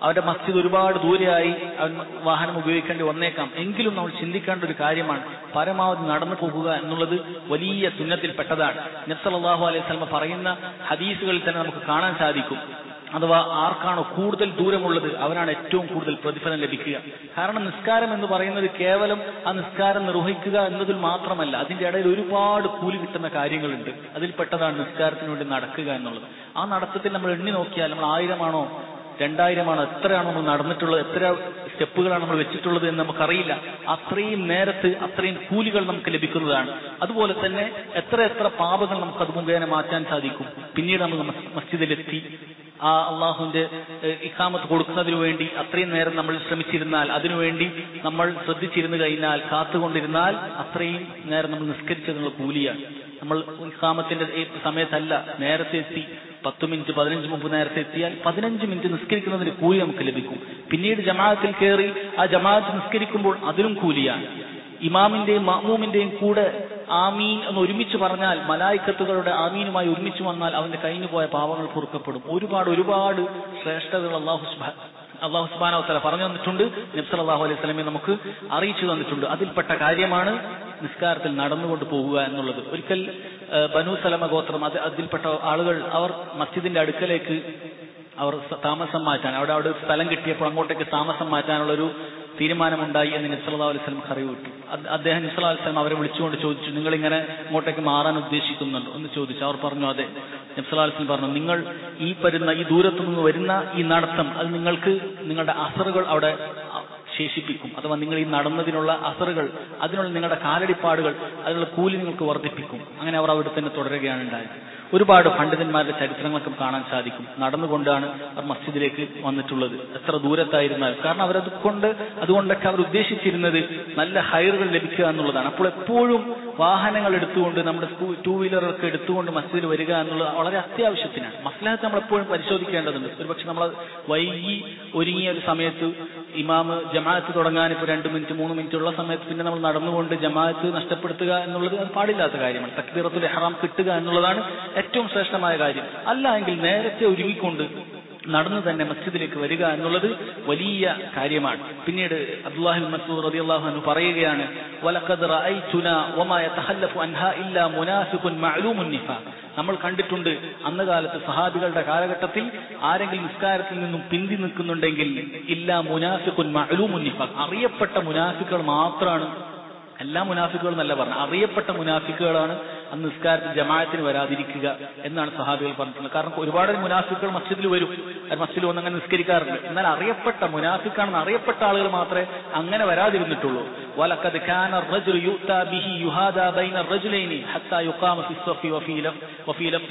അവന്റെ മസ്ജിദ് ഒരുപാട് ദൂരെയായി അവൻ വാഹനം ഉപയോഗിക്കേണ്ടി വന്നേക്കാം എങ്കിലും നമ്മൾ ചിന്തിക്കേണ്ട ഒരു കാര്യമാണ് പരമാവധി നടന്നു പോകുക എന്നുള്ളത് വലിയ സുന്നത്തിൽപ്പെട്ടതാണ് നബ്സല്ലാഹു അലൈഹി സ്വലമ പറയുന്ന ഹദീസുകളിൽ തന്നെ നമുക്ക് കാണാൻ സാധിക്കും അഥവാ ആർക്കാണോ കൂടുതൽ ദൂരമുള്ളത് അവനാണ് ഏറ്റവും കൂടുതൽ പ്രതിഫലം ലഭിക്കുക കാരണം നിസ്കാരം എന്ന് പറയുന്നത് കേവലം ആ നിസ്കാരം നിർവഹിക്കുക എന്നതിൽ മാത്രമല്ല അതിന്റെ ഇടയിൽ ഒരുപാട് കൂലി കിട്ടുന്ന കാര്യങ്ങളുണ്ട് അതിൽപ്പെട്ടതാണ് നിസ്കാരത്തിന് വേണ്ടി നടക്കുക എന്നുള്ളത് ആ നടത്തത്തിൽ നമ്മൾ എണ്ണി നോക്കിയാൽ നമ്മൾ ആയിരമാണോ രണ്ടായിരമാണോ എത്രയാണോ നമ്മൾ നടന്നിട്ടുള്ളത് എത്ര സ്റ്റെപ്പുകളാണ് നമ്മൾ വെച്ചിട്ടുള്ളത് എന്ന് നമുക്കറിയില്ല അത്രയും നേരത്ത് അത്രയും കൂലികൾ നമുക്ക് ലഭിക്കുന്നതാണ് അതുപോലെ തന്നെ എത്ര എത്ര പാപങ്ങൾ നമുക്ക് അത് മുഖേന മാറ്റാൻ സാധിക്കും പിന്നീട് നമ്മൾ മസ്- മസ്ജിദിലെത്തി ആ അള്ളാഹുവിന്റെ ഏഹ്, ഇഖാമത്ത് കൊടുക്കുന്നതിനു വേണ്ടി അത്രയും നേരം നമ്മൾ ശ്രമിച്ചിരുന്നാൽ അതിനുവേണ്ടി നമ്മൾ ശ്രദ്ധിച്ചിരുന്നു കഴിഞ്ഞാൽ കാത്തുകൊണ്ടിരുന്നാൽ അത്രയും നേരം നമ്മൾ നിസ്കരിച്ചതിനുള്ള കൂലിയാണ് നമ്മൾ ഇഖാമത്തിന്റെ ഈ സമയത്തല്ല നേരത്തെ എത്തി പത്ത് മിനിറ്റ് പതിനഞ്ച് മുമ്പ് നേരത്തെ എത്തിയാൽ പതിനഞ്ച് മിനിറ്റ് നിസ്കരിക്കുന്നതിന് കൂലി നമുക്ക് ലഭിക്കും പിന്നീട് ജമാഅത്തിൽ കയറി ആ ജമാഅത്ത് നിസ്കരിക്കുമ്പോൾ അതിനും കൂലിയാണ് ഇമാമിന്റെയും മാമൂമിന്റെയും കൂടെ ആമീൻ എന്ന് ഒരുമിച്ച് പറഞ്ഞാൽ മലായിക്കത്തുകളുടെ ആമീനുമായി ഒരുമിച്ച് വന്നാൽ അവന്റെ കഴിഞ്ഞു പോയ പാവങ്ങൾ പൊറുക്കപ്പെടും ഒരുപാട് ഒരുപാട് ശ്രേഷ്ഠതകൾ അള്ളാഹു സുബ്ഹാ- അള്ളാഹു സുബാനവത്തല പറഞ്ഞു തന്നിട്ടുണ്ട് നബ്സൽ അള്ളാഹു അലൈഹി സ്വലമെ നമുക്ക് അറിയിച്ചു തന്നിട്ടുണ്ട് അതിൽപ്പെട്ട കാര്യമാണ് നിസ്കാരത്തിൽ നടന്നുകൊണ്ട് പോകുക എന്നുള്ളത് ഒരിക്കൽ ആ, ബനു സലമ ഗോത്രം അത് അതിൽപ്പെട്ട ആളുകൾ അവർ മസ്ജിദിന്റെ അടുക്കലേക്ക് അവർ സ- താമസം മാറ്റാൻ അവിടെ അവിടെ ഒരു സ്ഥലം കിട്ടിയപ്പോൾ അങ്ങോട്ടേക്ക് താമസം മാറ്റാനുള്ള ഒരു തീരുമാനമുണ്ടായി എന്ന് നിസ്ലാ അലൈഹി സ്വലം അറിവ് കിട്ടു അത് അദ്ദേഹം നിസ്ലാ അലൈഹി സ്വലം അവരെ വിളിച്ചുകൊണ്ട് ചോദിച്ചു നിങ്ങൾ ഇങ്ങനെ അങ്ങോട്ടേക്ക് മാറാൻ ഉദ്ദേശിക്കുന്നുണ്ടോ എന്ന് ചോദിച്ചു അവർ പറഞ്ഞു അതെ നബ്സലാ അലൈഹി സ്വലം പറഞ്ഞു നിങ്ങൾ ഈ വരുന്ന ഈ ദൂരത്തു നിന്ന് വരുന്ന ഈ നടത്തം അത് നിങ്ങൾക്ക് നിങ്ങളുടെ അസറുകൾ അവിടെ ശേഷിപ്പിക്കും അഥവാ നിങ്ങൾ ഈ നടന്നതിനുള്ള അസറുകൾ അതിനുള്ള നിങ്ങളുടെ കാലടിപ്പാടുകൾ അതിനുള്ള കൂലി നിങ്ങൾക്ക് വർദ്ധിപ്പിക്കും അങ്ങനെ അവർ അവിടെ തന്നെ തുടരുകയാണ് ഉണ്ടായത് ഒരുപാട് പണ്ഡിതന്മാരുടെ ചരിത്രങ്ങളൊക്കെ കാണാൻ സാധിക്കും നടന്നുകൊണ്ടാണ് അവർ മസ്ജിദിലേക്ക് വന്നിട്ടുള്ളത് എത്ര ദൂരത്തായിരുന്നാൽ കാരണം അവരത് കൊണ്ട് അതുകൊണ്ടൊക്കെ അവർ ഉദ്ദേശിച്ചിരുന്നത് നല്ല ഹൈറുകൾ ലഭിക്കുക എന്നുള്ളതാണ് അപ്പോൾ എപ്പോഴും വാഹനങ്ങൾ എടുത്തുകൊണ്ട് നമ്മുടെ ടൂ വീലറൊക്കെ എടുത്തുകൊണ്ട് മസ്ജിദിൽ വരിക എന്നുള്ളത് വളരെ അത്യാവശ്യത്തിനാണ് മസ്ലഹത്ത് നമ്മൾ എപ്പോഴും പരിശോധിക്കേണ്ടതുണ്ട് ഒരുപക്ഷെ നമ്മൾ വൈകി ഒരുങ്ങിയ ഒരു സമയത്ത് ഇമാമ് ജമാഅത്ത് തുടങ്ങാൻ ഇപ്പോൾ രണ്ട് മിനിറ്റ് മൂന്ന് മിനിറ്റ് ഉള്ള സമയത്ത് പിന്നെ നമ്മൾ നടന്നുകൊണ്ട് ജമാഅത്ത് നഷ്ടപ്പെടുത്തുക എന്നുള്ളത് അത് പാടില്ലാത്ത കാര്യമാണ് തക്ബീറത്തുൽ ഇഹ്റാം കിട്ടുക എന്നുള്ളതാണ് ഏറ്റവും ശ്രേഷ്ഠമായ കാര്യം അല്ല എങ്കിൽ നേരത്തെ ഒരുങ്ങിക്കൊണ്ട് നടന്നു തന്നെ മസ്ജിദിലേക്ക് വരിക എന്നുള്ളത് വലിയ കാര്യമാണ് പിന്നീട് അബ്ദുല്ലാഹിൽ മസൂദ് റളിയല്ലാഹു അൻഹു പറയുകയാണ് വലഖദ് റഅയ്തുനാ വമാ യതഖല്ലഫു അൻഹാ ഇല്ലാ മുനാഫിഖുൻ മഅലൂമുൻ നിഫാഖ് നമ്മൾ കണ്ടിട്ടുണ്ട് അന്ന് കാലത്ത് സഹാബികളുടെ കാലഘട്ടത്തിൽ ആരെങ്കിലും നിസ്കാരത്തിൽ നിന്നും പിന്തി നിൽക്കുന്നുണ്ടെങ്കിൽ ഇല്ല മുനാഫിഖുൻ മഅലൂമുൻ നിഫാഖ് അറിയപ്പെട്ട മുനാഫിക്കുകൾ മാത്രമാണ് എല്ലാ മുനാഫിക്കുകളും എന്നല്ല പറഞ്ഞു അറിയപ്പെട്ട മുനാഫിക്കുകളാണ് അന്ന് നിസ്കാരത്തിൽ ജമാഅത്തിന് വരാതിരിക്കുക എന്നാണ് സഹാബികൾ പറഞ്ഞിട്ടുള്ളത് കാരണം ഒരുപാട് മുനാഫിക്കുകൾ മസ്ജിദിൽ വരും അവർ മസ്ജിദിൽ വന്ന് അങ്ങനെ നിസ്കരിക്കാറുണ്ട് എന്നാൽ അറിയപ്പെട്ട മുനാഫിക്കാണെന്ന് അറിയപ്പെട്ട ആളുകൾ മാത്രമേ അങ്ങനെ വരാതിരുന്നിട്ടുള്ളൂ വലക്കത് കാന الرجل يؤتى به يهادى بين الرجلين حتى يقام في الصف وفي لفظ وفي لفظ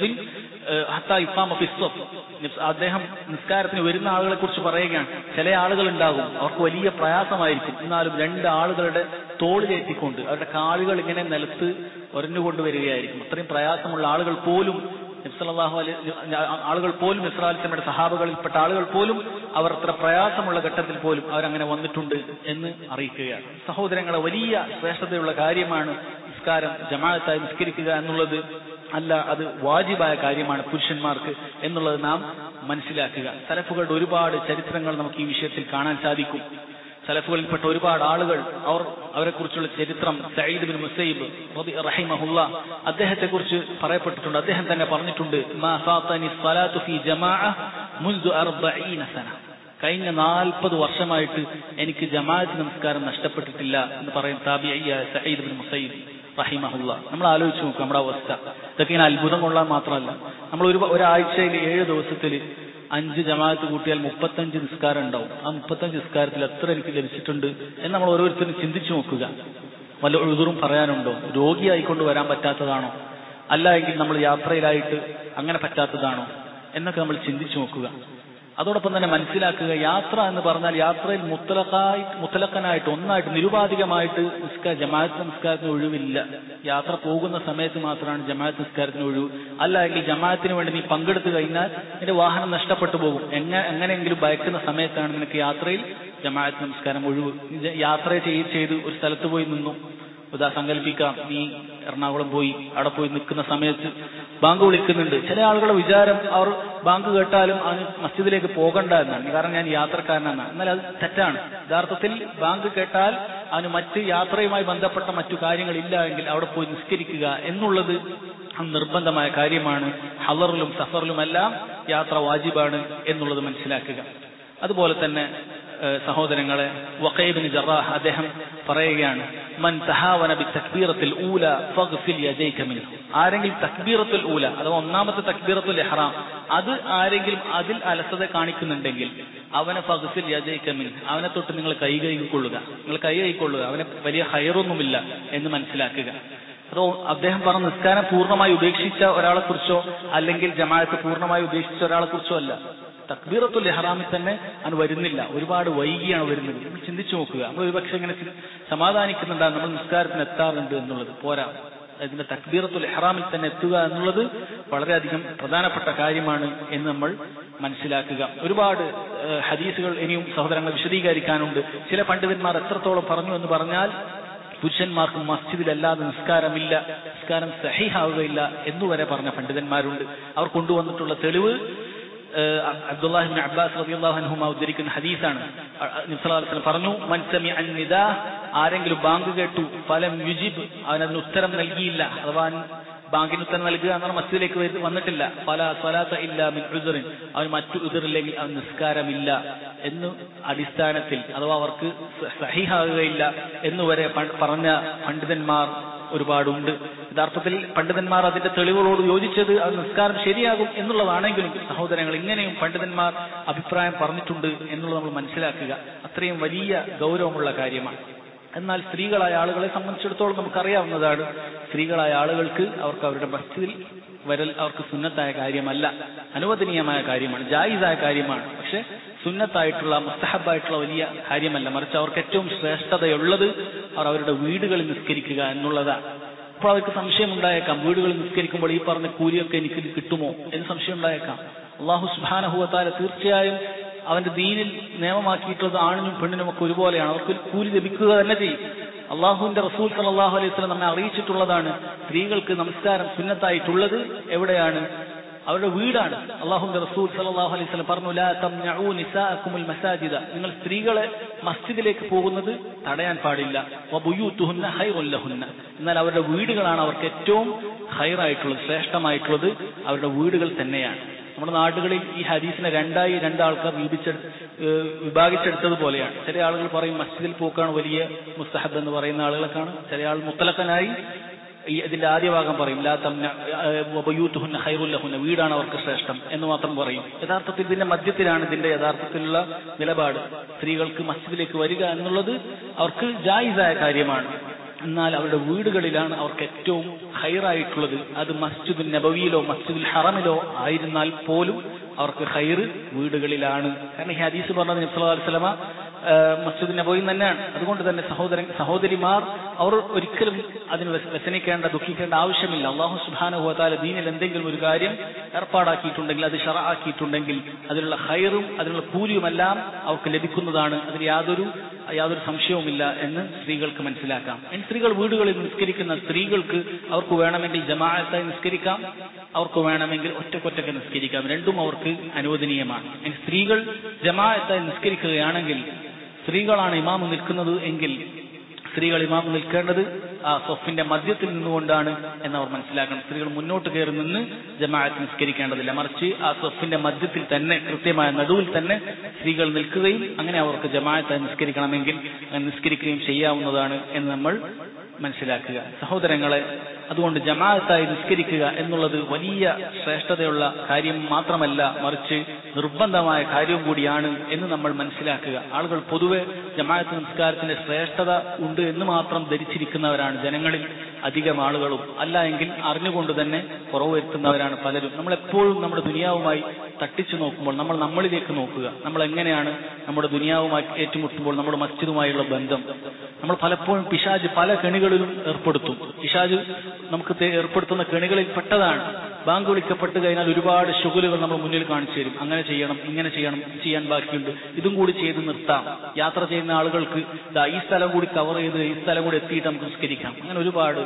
حتى يقام في الصف അദ്ദേഹം നിസ്കാരത്തിന് വരുന്ന ആളുകളെ കുറിച്ച് പറയുകയാണ് ചില ആളുകൾ ഉണ്ടാകും അവർക്ക് വലിയ പ്രയാസമായിരിക്കും എന്നാലും രണ്ട് ആളുകളുടെ തോള് കയറ്റിക്കൊണ്ട് അവരുടെ കാലുകൾ ഇങ്ങനെ നിലത്ത് ഒരഞ്ഞുകൊണ്ട് വരികയായിരിക്കും അത്രയും പ്രയാസമുള്ള ആളുകൾ പോലും നബ്സലാഹു അലൈ ആളുകൾ പോലും ഇസ്രാലിസമയുടെ സഹാബകളിൽപ്പെട്ട ആളുകൾ പോലും അവർ അത്ര പ്രയാസമുള്ള ഘട്ടത്തിൽ പോലും അവരങ്ങനെ വന്നിട്ടുണ്ട് എന്ന് അറിയിക്കുകയാണ് സഹോദരങ്ങളെ വലിയ ശ്രേഷ്ഠതയുള്ള കാര്യമാണ് നിസ്കാരം ജമാഅത്തായി നിസ്കരിക്കുക എന്നുള്ളത് അല്ല അത് വാജിബായ കാര്യമാണ് പുരുഷന്മാർക്ക് എന്നുള്ളത് നാം മനസ്സിലാക്കുക സലഫുകളുടെ ഒരുപാട് ചരിത്രങ്ങൾ നമുക്ക് ഈ വിഷയത്തിൽ കാണാൻ സാധിക്കും സലഫുകളിൽപ്പെട്ട ഒരുപാട് ആളുകൾ അവർ അവരെ കുറിച്ചുള്ള ചരിത്രം സയ്യിദ് ബിൻ മുസൈബ് റഹിമഹുല്ല അദ്ദേഹത്തെ കുറിച്ച് പറയപ്പെട്ടിട്ടുണ്ട് അദ്ദേഹം തന്നെ പറഞ്ഞിട്ടുണ്ട് മാ ഫാത്തനി സ്വലാത്തു ഫി ജമാഅ മുൻദു അർബഈന സന കഴിഞ്ഞ നാൽപ്പത് വർഷമായിട്ട് എനിക്ക് ജമാഅത്ത് നമസ്കാരം നഷ്ടപ്പെട്ടിട്ടില്ല എന്ന് പറയും താബിയ സയ്യിദ് ബിൻ മുസൈബ് റഹിമഹുല്ല നമ്മൾ ആലോചിച്ച് നോക്കും നമ്മുടെ അവസ്ഥ ഇതൊക്കെ ഇങ്ങനെ അത്ഭുതം കൊള്ളാൻ മാത്രമല്ല നമ്മൾ ഒരു ഒരാഴ്ചയിൽ ഏഴ് ദിവസത്തിൽ അഞ്ച് ജമാഅത്ത് കൂട്ടിയാൽ മുപ്പത്തഞ്ച് നിസ്കാരം ഉണ്ടാവും ആ മുപ്പത്തഞ്ച് നിസ്കാരത്തിൽ എത്ര എനിക്ക് ലഭിച്ചിട്ടുണ്ട് എന്ന് നമ്മൾ ഓരോരുത്തരും ചിന്തിച്ചു നോക്കുക വല്ല എഴുതുറും പറയാനുണ്ടോ രോഗിയായിക്കൊണ്ട് വരാൻ പറ്റാത്തതാണോ അല്ല എങ്കിൽ നമ്മൾ യാത്രയിലായിട്ട് അങ്ങനെ പറ്റാത്തതാണോ എന്നൊക്കെ നമ്മൾ ചിന്തിച്ചു നോക്കുക അതോടൊപ്പം തന്നെ മനസ്സിലാക്കുക യാത്ര എന്ന് പറഞ്ഞാൽ യാത്രയിൽ മുത്തലക്കായി മുത്തലക്കനായിട്ട് ഒന്നായിട്ട് നിരുപാധികമായിട്ട് നിസ്കാര ജമാഅത്ത് നിസ്കാരത്തിന് ഒഴിവില്ല യാത്ര പോകുന്ന സമയത്ത് മാത്രമാണ് ജമാഅത്ത് നിസ്കാരത്തിന് ഒഴിവ് അല്ല എങ്കിൽ ജമാഅത്തിന് വേണ്ടി നീ പങ്കെടുത്തു കഴിഞ്ഞാൽ നിന്റെ വാഹനം നഷ്ടപ്പെട്ടു പോകും എങ്ങനെ എങ്ങനെയെങ്കിലും ഭയക്കുന്ന സമയത്താണ് നിനക്ക് യാത്രയിൽ ജമാഅത്ത് നമസ്കാരം ഒഴിവ് യാത്ര ചെയ്ത് ചെയ്ത് ഒരു സ്ഥലത്ത് പോയി നിന്നു ഉദാ സങ്കല്പിക്കാം നീ എറണാകുളം പോയി അവിടെ പോയി നിൽക്കുന്ന സമയത്ത് ബാങ്ക് വിളിക്കുന്നുണ്ട് ചില ആളുകളുടെ വിചാരം അവർ ബാങ്ക് കേട്ടാലും അവന് മസ്ജിദിലേക്ക് പോകണ്ട എന്നാണ് കാരണം ഞാൻ യാത്രക്കാരനാണ് എന്നാൽ അത് തെറ്റാണ് യഥാർത്ഥത്തിൽ ബാങ്ക് കേട്ടാൽ അവന് മറ്റ് യാത്രയുമായി ബന്ധപ്പെട്ട മറ്റു കാര്യങ്ങളില്ല എങ്കിൽ അവിടെ പോയി നിസ്കരിക്കുക എന്നുള്ളത് നിർബന്ധമായ കാര്യമാണ് ഹലറിലും സഫറിലുമെല്ലാം യാത്ര വാജിബാണ് എന്നുള്ളത് മനസ്സിലാക്കുക അതുപോലെ തന്നെ സഹോദരങ്ങളെ വഖൈബിന് ജറാഹ് അദ്ദേഹം പറയുകയാണ് മൻ തഹാവന ബി തക്ബീറത്തിൽ ഊല ഫഗ്സിൽ യദൈക മിൻഹു ആരെങ്കിലും തക്ബീറത്തുൽ ഊല അഥവാ ഒന്നാമത്തെ തക്ബീറത്തുൽ ഇഹ്റാം അത് ആരെങ്കിലും അതിൽ അലസത കാണിക്കുന്നുണ്ടെങ്കിൽ അവനെ ഫഗ്സിൽ യദൈക മിൻ അവനെ തൊട്ട് നിങ്ങൾ കൈ കൈകൊള്ളുക നിങ്ങൾ കൈ കൈകൊള്ളുക അവനെ വലിയ ഹയറൊന്നുമില്ല എന്ന് മനസ്സിലാക്കുക അതോ അദ്ദേഹം പറഞ്ഞ നിസ്കാരം പൂർണ്ണമായി ഉപേക്ഷിച്ച ഒരാളെ കുറിച്ചോ അല്ലെങ്കിൽ ജമാഅത്ത് പൂർണ്ണമായി ഉപേക്ഷിച്ച ഒരാളെ കുറിച്ചോ അല്ല തക്ബീറത്തുൽ ഇഹ്റാമിൽ തന്നെ അവൻ വരുന്നില്ല ഒരുപാട് വൈകിയാണ് വരുന്നത് നമ്മൾ ചിന്തിച്ചു നോക്കുക നമ്മൾ ഒരുപക്ഷെ ഇങ്ങനെ സമാധാനിക്കുന്നുണ്ടാകും നമ്മൾ നിസ്കാരത്തിന് എത്താറുണ്ട് എന്നുള്ളത് പോരാ ഇതിന്റെ തക്ബീറത്തുൽ ഇഹ്റാമിൽ തന്നെ എത്തുക എന്നുള്ളത് വളരെയധികം പ്രധാനപ്പെട്ട കാര്യമാണ് എന്ന് നമ്മൾ മനസ്സിലാക്കുക ഒരുപാട് ഹദീസുകൾ ഇനിയും സഹോദരങ്ങൾ വിശദീകരിക്കാനുണ്ട് ചില പണ്ഡിതന്മാർ എത്രത്തോളം പറഞ്ഞു എന്ന് പറഞ്ഞാൽ പുരുഷന്മാർക്ക് മസ്ജിദിലല്ലാതെ നിസ്കാരമില്ല നിസ്കാരം സഹിഹാവുകയില്ല എന്നുവരെ പറഞ്ഞ പണ്ഡിതന്മാരുണ്ട് അവർ കൊണ്ടുവന്നിട്ടുള്ള തെളിവ് അബ്ദുല്ലാഹിബിൻ അബ്ബാസ് റളിയല്ലാഹു അൻഹുമ ഉദ്ധരിക്കുന്ന ഹദീസാണ് നിസ്ലാസ്ലം പറഞ്ഞു മൻസമി അന്നിദാ ആരെങ്കിലും ബാങ്ക് കേട്ടു ഫലം യുജിബ് അവൻ അതിന് ഉത്തരം നൽകിയില്ല അഥവാ ബാങ്കിന് ഉത്തരം നൽകുക എന്നുള്ള മസ്ജിദിലേക്ക് വന്നിട്ടില്ല പല സ്വലാത്ത ഇല്ല മിൻ ഉദറിൻ അവൻ മറ്റു ഉദറില്ലെങ്കിൽ അവൻ നിസ്കാരമില്ല എന്ന് അടിസ്ഥാനത്തിൽ അഥവാ അവർക്ക് സഹിഹാകുകയില്ല എന്നുവരെ പറഞ്ഞ പണ്ഡിതന്മാർ ഒരുപാടുണ്ട് യഥാർത്ഥത്തിൽ പണ്ഡിതന്മാർ അതിന്റെ തെളിവുകളോട് യോജിച്ചത് അത് നിസ്കാരം ശരിയാകും എന്നുള്ളതാണെങ്കിലും സഹോദരങ്ങൾ ഇങ്ങനെയും പണ്ഡിതന്മാർ അഭിപ്രായം പറഞ്ഞിട്ടുണ്ട് എന്നുള്ളത് നമ്മൾ മനസ്സിലാക്കുക അത്രയും വലിയ ഗൗരവമുള്ള കാര്യമാണ് എന്നാൽ സ്ത്രീകളായ ആളുകളെ സംബന്ധിച്ചിടത്തോളം നമുക്കറിയാവുന്നതാണ് സ്ത്രീകളായ ആളുകൾക്ക് അവർക്ക് അവരുടെ മസ്ജിദിൽ വരൽ അവർക്ക് സുന്നത്തായ കാര്യമല്ല അനുവദനീയമായ കാര്യമാണ് ജായിസായ കാര്യമാണ് പക്ഷെ സുന്നത്തായിട്ടുള്ള മുസ്തഹബായിട്ടുള്ള വലിയ കാര്യമല്ല മറിച്ച് അവർക്ക് ഏറ്റവും ശ്രേഷ്ഠതയുള്ളത് അവർ അവരുടെ വീടുകളിൽ നിസ്കരിക്കുക എന്നുള്ളതാണ് അപ്പോൾ അവർക്ക് സംശയം ഉണ്ടായേക്കാം വീടുകളിൽ നിസ്കരിക്കുമ്പോൾ ഈ പറഞ്ഞ കൂലിയൊക്കെ എനിക്ക് കിട്ടുമോ എന്ന് സംശയം ഉണ്ടായേക്കാം അള്ളാഹു സുബാനഹുവത്താല തീർച്ചയായും അവന്റെ ദീനിൽ നിയമമാക്കിയിട്ടുള്ളത് ആണിനും പെണ്ണിനും ഒക്കെ ഒരുപോലെയാണ് അവർക്ക് കൂലി ലഭിക്കുക തന്നെ ചെയ്യും അള്ളാഹുവിന്റെ റസൂൽ സലാഹു അലൈഹി സ്വലം നമ്മെ അറിയിച്ചിട്ടുള്ളതാണ് സ്ത്രീകൾക്ക് നമസ്കാരം സുന്നത്തായിട്ടുള്ളത് എവിടെയാണ് അവരുടെ വീടാണ് അള്ളാഹുന്റെ റസൂൽ സലാഹു അലൈഹി സ്വലം പറഞ്ഞു ലാ തംനഊ നിസാഅക്കുമുൽ മസാജിദ നിങ്ങൾ സ്ത്രീകളെ മസ്ജിദിലേക്ക് പോകുന്നത് തടയാൻ പാടില്ല വബുയൂത്തുഹുന്ന ഖൈറുൽ ലഹുന്ന എന്നാൽ അവരുടെ വീടുകളാണ് അവർക്ക് ഏറ്റവും ഹൈറായിട്ടുള്ളത് ശ്രേഷ്ഠമായിട്ടുള്ളത് അവരുടെ വീടുകൾ തന്നെയാണ് നമ്മുടെ നാടുകളിൽ ഈ ഹദീസിനെ രണ്ടായി രണ്ടാൾക്കാർ വിഭജിച്ചെടു വിഭാഗിച്ചെടുത്തതുപോലെയാണ് ചില ആളുകൾ പറയും മസ്ജിദിൽ പോക്കാണ് വലിയ മുസ്തഹബ് എന്ന് പറയുന്ന ആളുകളെ കാണും ചില ആൾ മുത്തലക്കനായി ഈ ഇതിന്റെ ആദ്യ ഭാഗം പറയും ലാ തംന വബയൂത്തുഹുന്ന ഖൈറുല്ലഹുന്ന വീടാണ് അവർക്ക് ശ്രേഷ്ഠം എന്ന് മാത്രം പറയും യഥാർത്ഥത്തിൽ ഇതിന്റെ മധ്യത്തിലാണ് ഇതിന്റെ യഥാർത്ഥത്തിലുള്ള നിലപാട് സ്ത്രീകൾക്ക് മസ്ജിദിലേക്ക് വരിക എന്നുള്ളത് അവർക്ക് ജായിസായ കാര്യമാണ് എന്നാൽ അവരുടെ വീടുകളിലാണ് അവർക്ക് ഏറ്റവും ഹൈറായിട്ടുള്ളത് അത് മസ്ജിദുൽ നബവിയിലോ മസ്ജിദുൽ ഹറമിലോ ആയിരുന്നാൽ പോലും അവർക്ക് ഹൈറ് വീടുകളിലാണ് കാരണം ഈ ഹദീസ് പറഞ്ഞത് നബ്സല്ലാസ്ലമ മസ്ജിദ് നബോയി തന്നെയാണ് അതുകൊണ്ട് തന്നെ സഹോദരൻ സഹോദരിമാർ അവർ ഒരിക്കലും അതിന് വ്യസനിക്കേണ്ട ദുഃഖിക്കേണ്ട ആവശ്യമില്ല അള്ളാഹു സുബാനുഭവത്താല ദീനിൽ എന്തെങ്കിലും ഒരു കാര്യം ഏർപ്പാടാക്കിയിട്ടുണ്ടെങ്കിൽ അത് ഷറ ആക്കിയിട്ടുണ്ടെങ്കിൽ അതിലുള്ള ഹൈറും അതിനുള്ള കൂലിയുമെല്ലാം അവർക്ക് ലഭിക്കുന്നതാണ് അതിൽ യാതൊരു യാതൊരു സംശയവുമില്ല എന്ന് സ്ത്രീകൾക്ക് മനസ്സിലാക്കാം സ്ത്രീകൾ വീടുകളിൽ നിസ്കരിക്കുന്ന സ്ത്രീകൾക്ക് അവർക്ക് വേണമെങ്കിൽ ജമാഅത്തായി നിസ്കരിക്കാം അവർക്ക് വേണമെങ്കിൽ ഒറ്റക്കൊറ്റക്ക് നിസ്കരിക്കാം രണ്ടും അവർക്ക് അനുവദനീയമാണ് സ്ത്രീകൾ ജമാഅത്തായി നിസ്കരിക്കുകയാണെങ്കിൽ സ്ത്രീകളാണ് ഇമാമ് നിൽക്കുന്നത് എങ്കിൽ സ്ത്രീകൾ ഇമാമ് നിൽക്കേണ്ടത് ആ സൊഫിന്റെ മധ്യത്തിൽ നിന്നുകൊണ്ടാണ് എന്ന് അവർ മനസ്സിലാക്കണം സ്ത്രീകൾ മുന്നോട്ട് കയറി നിന്ന് ജമാഅത്ത് നിസ്കരിക്കേണ്ടതില്ല മറിച്ച് ആ സൊഫിന്റെ മധ്യത്തിൽ തന്നെ കൃത്യമായ നടുവിൽ തന്നെ സ്ത്രീകൾ നിൽക്കുകയും അങ്ങനെ അവർക്ക് ജമാഅത്തായി നിസ്കരിക്കണമെങ്കിൽ നിസ്കരിക്കുകയും ചെയ്യാവുന്നതാണ് എന്ന് നമ്മൾ മനസ്സിലാക്കുക സഹോദരങ്ങളെ അതുകൊണ്ട് ജമാഅത്തായി നിസ്കരിക്കുക എന്നുള്ളത് വലിയ ശ്രേഷ്ഠതയുള്ള കാര്യം മാത്രമല്ല മറിച്ച് നിർബന്ധമായ കാര്യവും കൂടിയാണ് എന്ന് നമ്മൾ മനസ്സിലാക്കുക ആളുകൾ പൊതുവെ ജമാഅത്ത് നിസ്കാരത്തിന്റെ ശ്രേഷ്ഠത ഉണ്ട് എന്ന് മാത്രം ധരിച്ചിരിക്കുന്നവരാണ് ജനങ്ങളിൽ അധികം ആളുകളും അല്ല എങ്കിൽ അറിഞ്ഞുകൊണ്ട് തന്നെ കുറവ് വരുത്തുന്നവരാണ് പലരും നമ്മൾ എപ്പോഴും നമ്മുടെ ദുനിയാവുമായി തട്ടിച്ചു നോക്കുമ്പോൾ നമ്മൾ നമ്മളിലേക്ക് നോക്കുക നമ്മൾ എങ്ങനെയാണ് നമ്മുടെ ദുനിയാവുമായി ഏറ്റുമുട്ടുമ്പോൾ നമ്മുടെ മസ്ജിദുമായുള്ള ബന്ധം നമ്മൾ പലപ്പോഴും പിശാജ് പല കെണികളിലും ഏർപ്പെടുത്തും പിശാജ് നമുക്ക് ഏർപ്പെടുത്തുന്ന കെണികളിൽ പെട്ടതാണ് ബാങ്ക് വിളിക്കപ്പെട്ട് കഴിഞ്ഞാൽ ഒരുപാട് ഷുഗലുകൾ നമ്മൾ മുന്നിൽ കാണിച്ചു തരും അങ്ങനെ ചെയ്യണം ഇങ്ങനെ ചെയ്യണം ചെയ്യാൻ ബാക്കിയുണ്ട് ഇതും കൂടി ചെയ്ത് നിർത്താം യാത്ര ചെയ്യുന്ന ആളുകൾക്ക് ഈ സ്ഥലം കൂടി കവർ ചെയ്ത് ഈ സ്ഥലം കൂടി എത്തിയിട്ട് നമുക്ക് നിസ്കരിക്കാം അങ്ങനെ ഒരുപാട്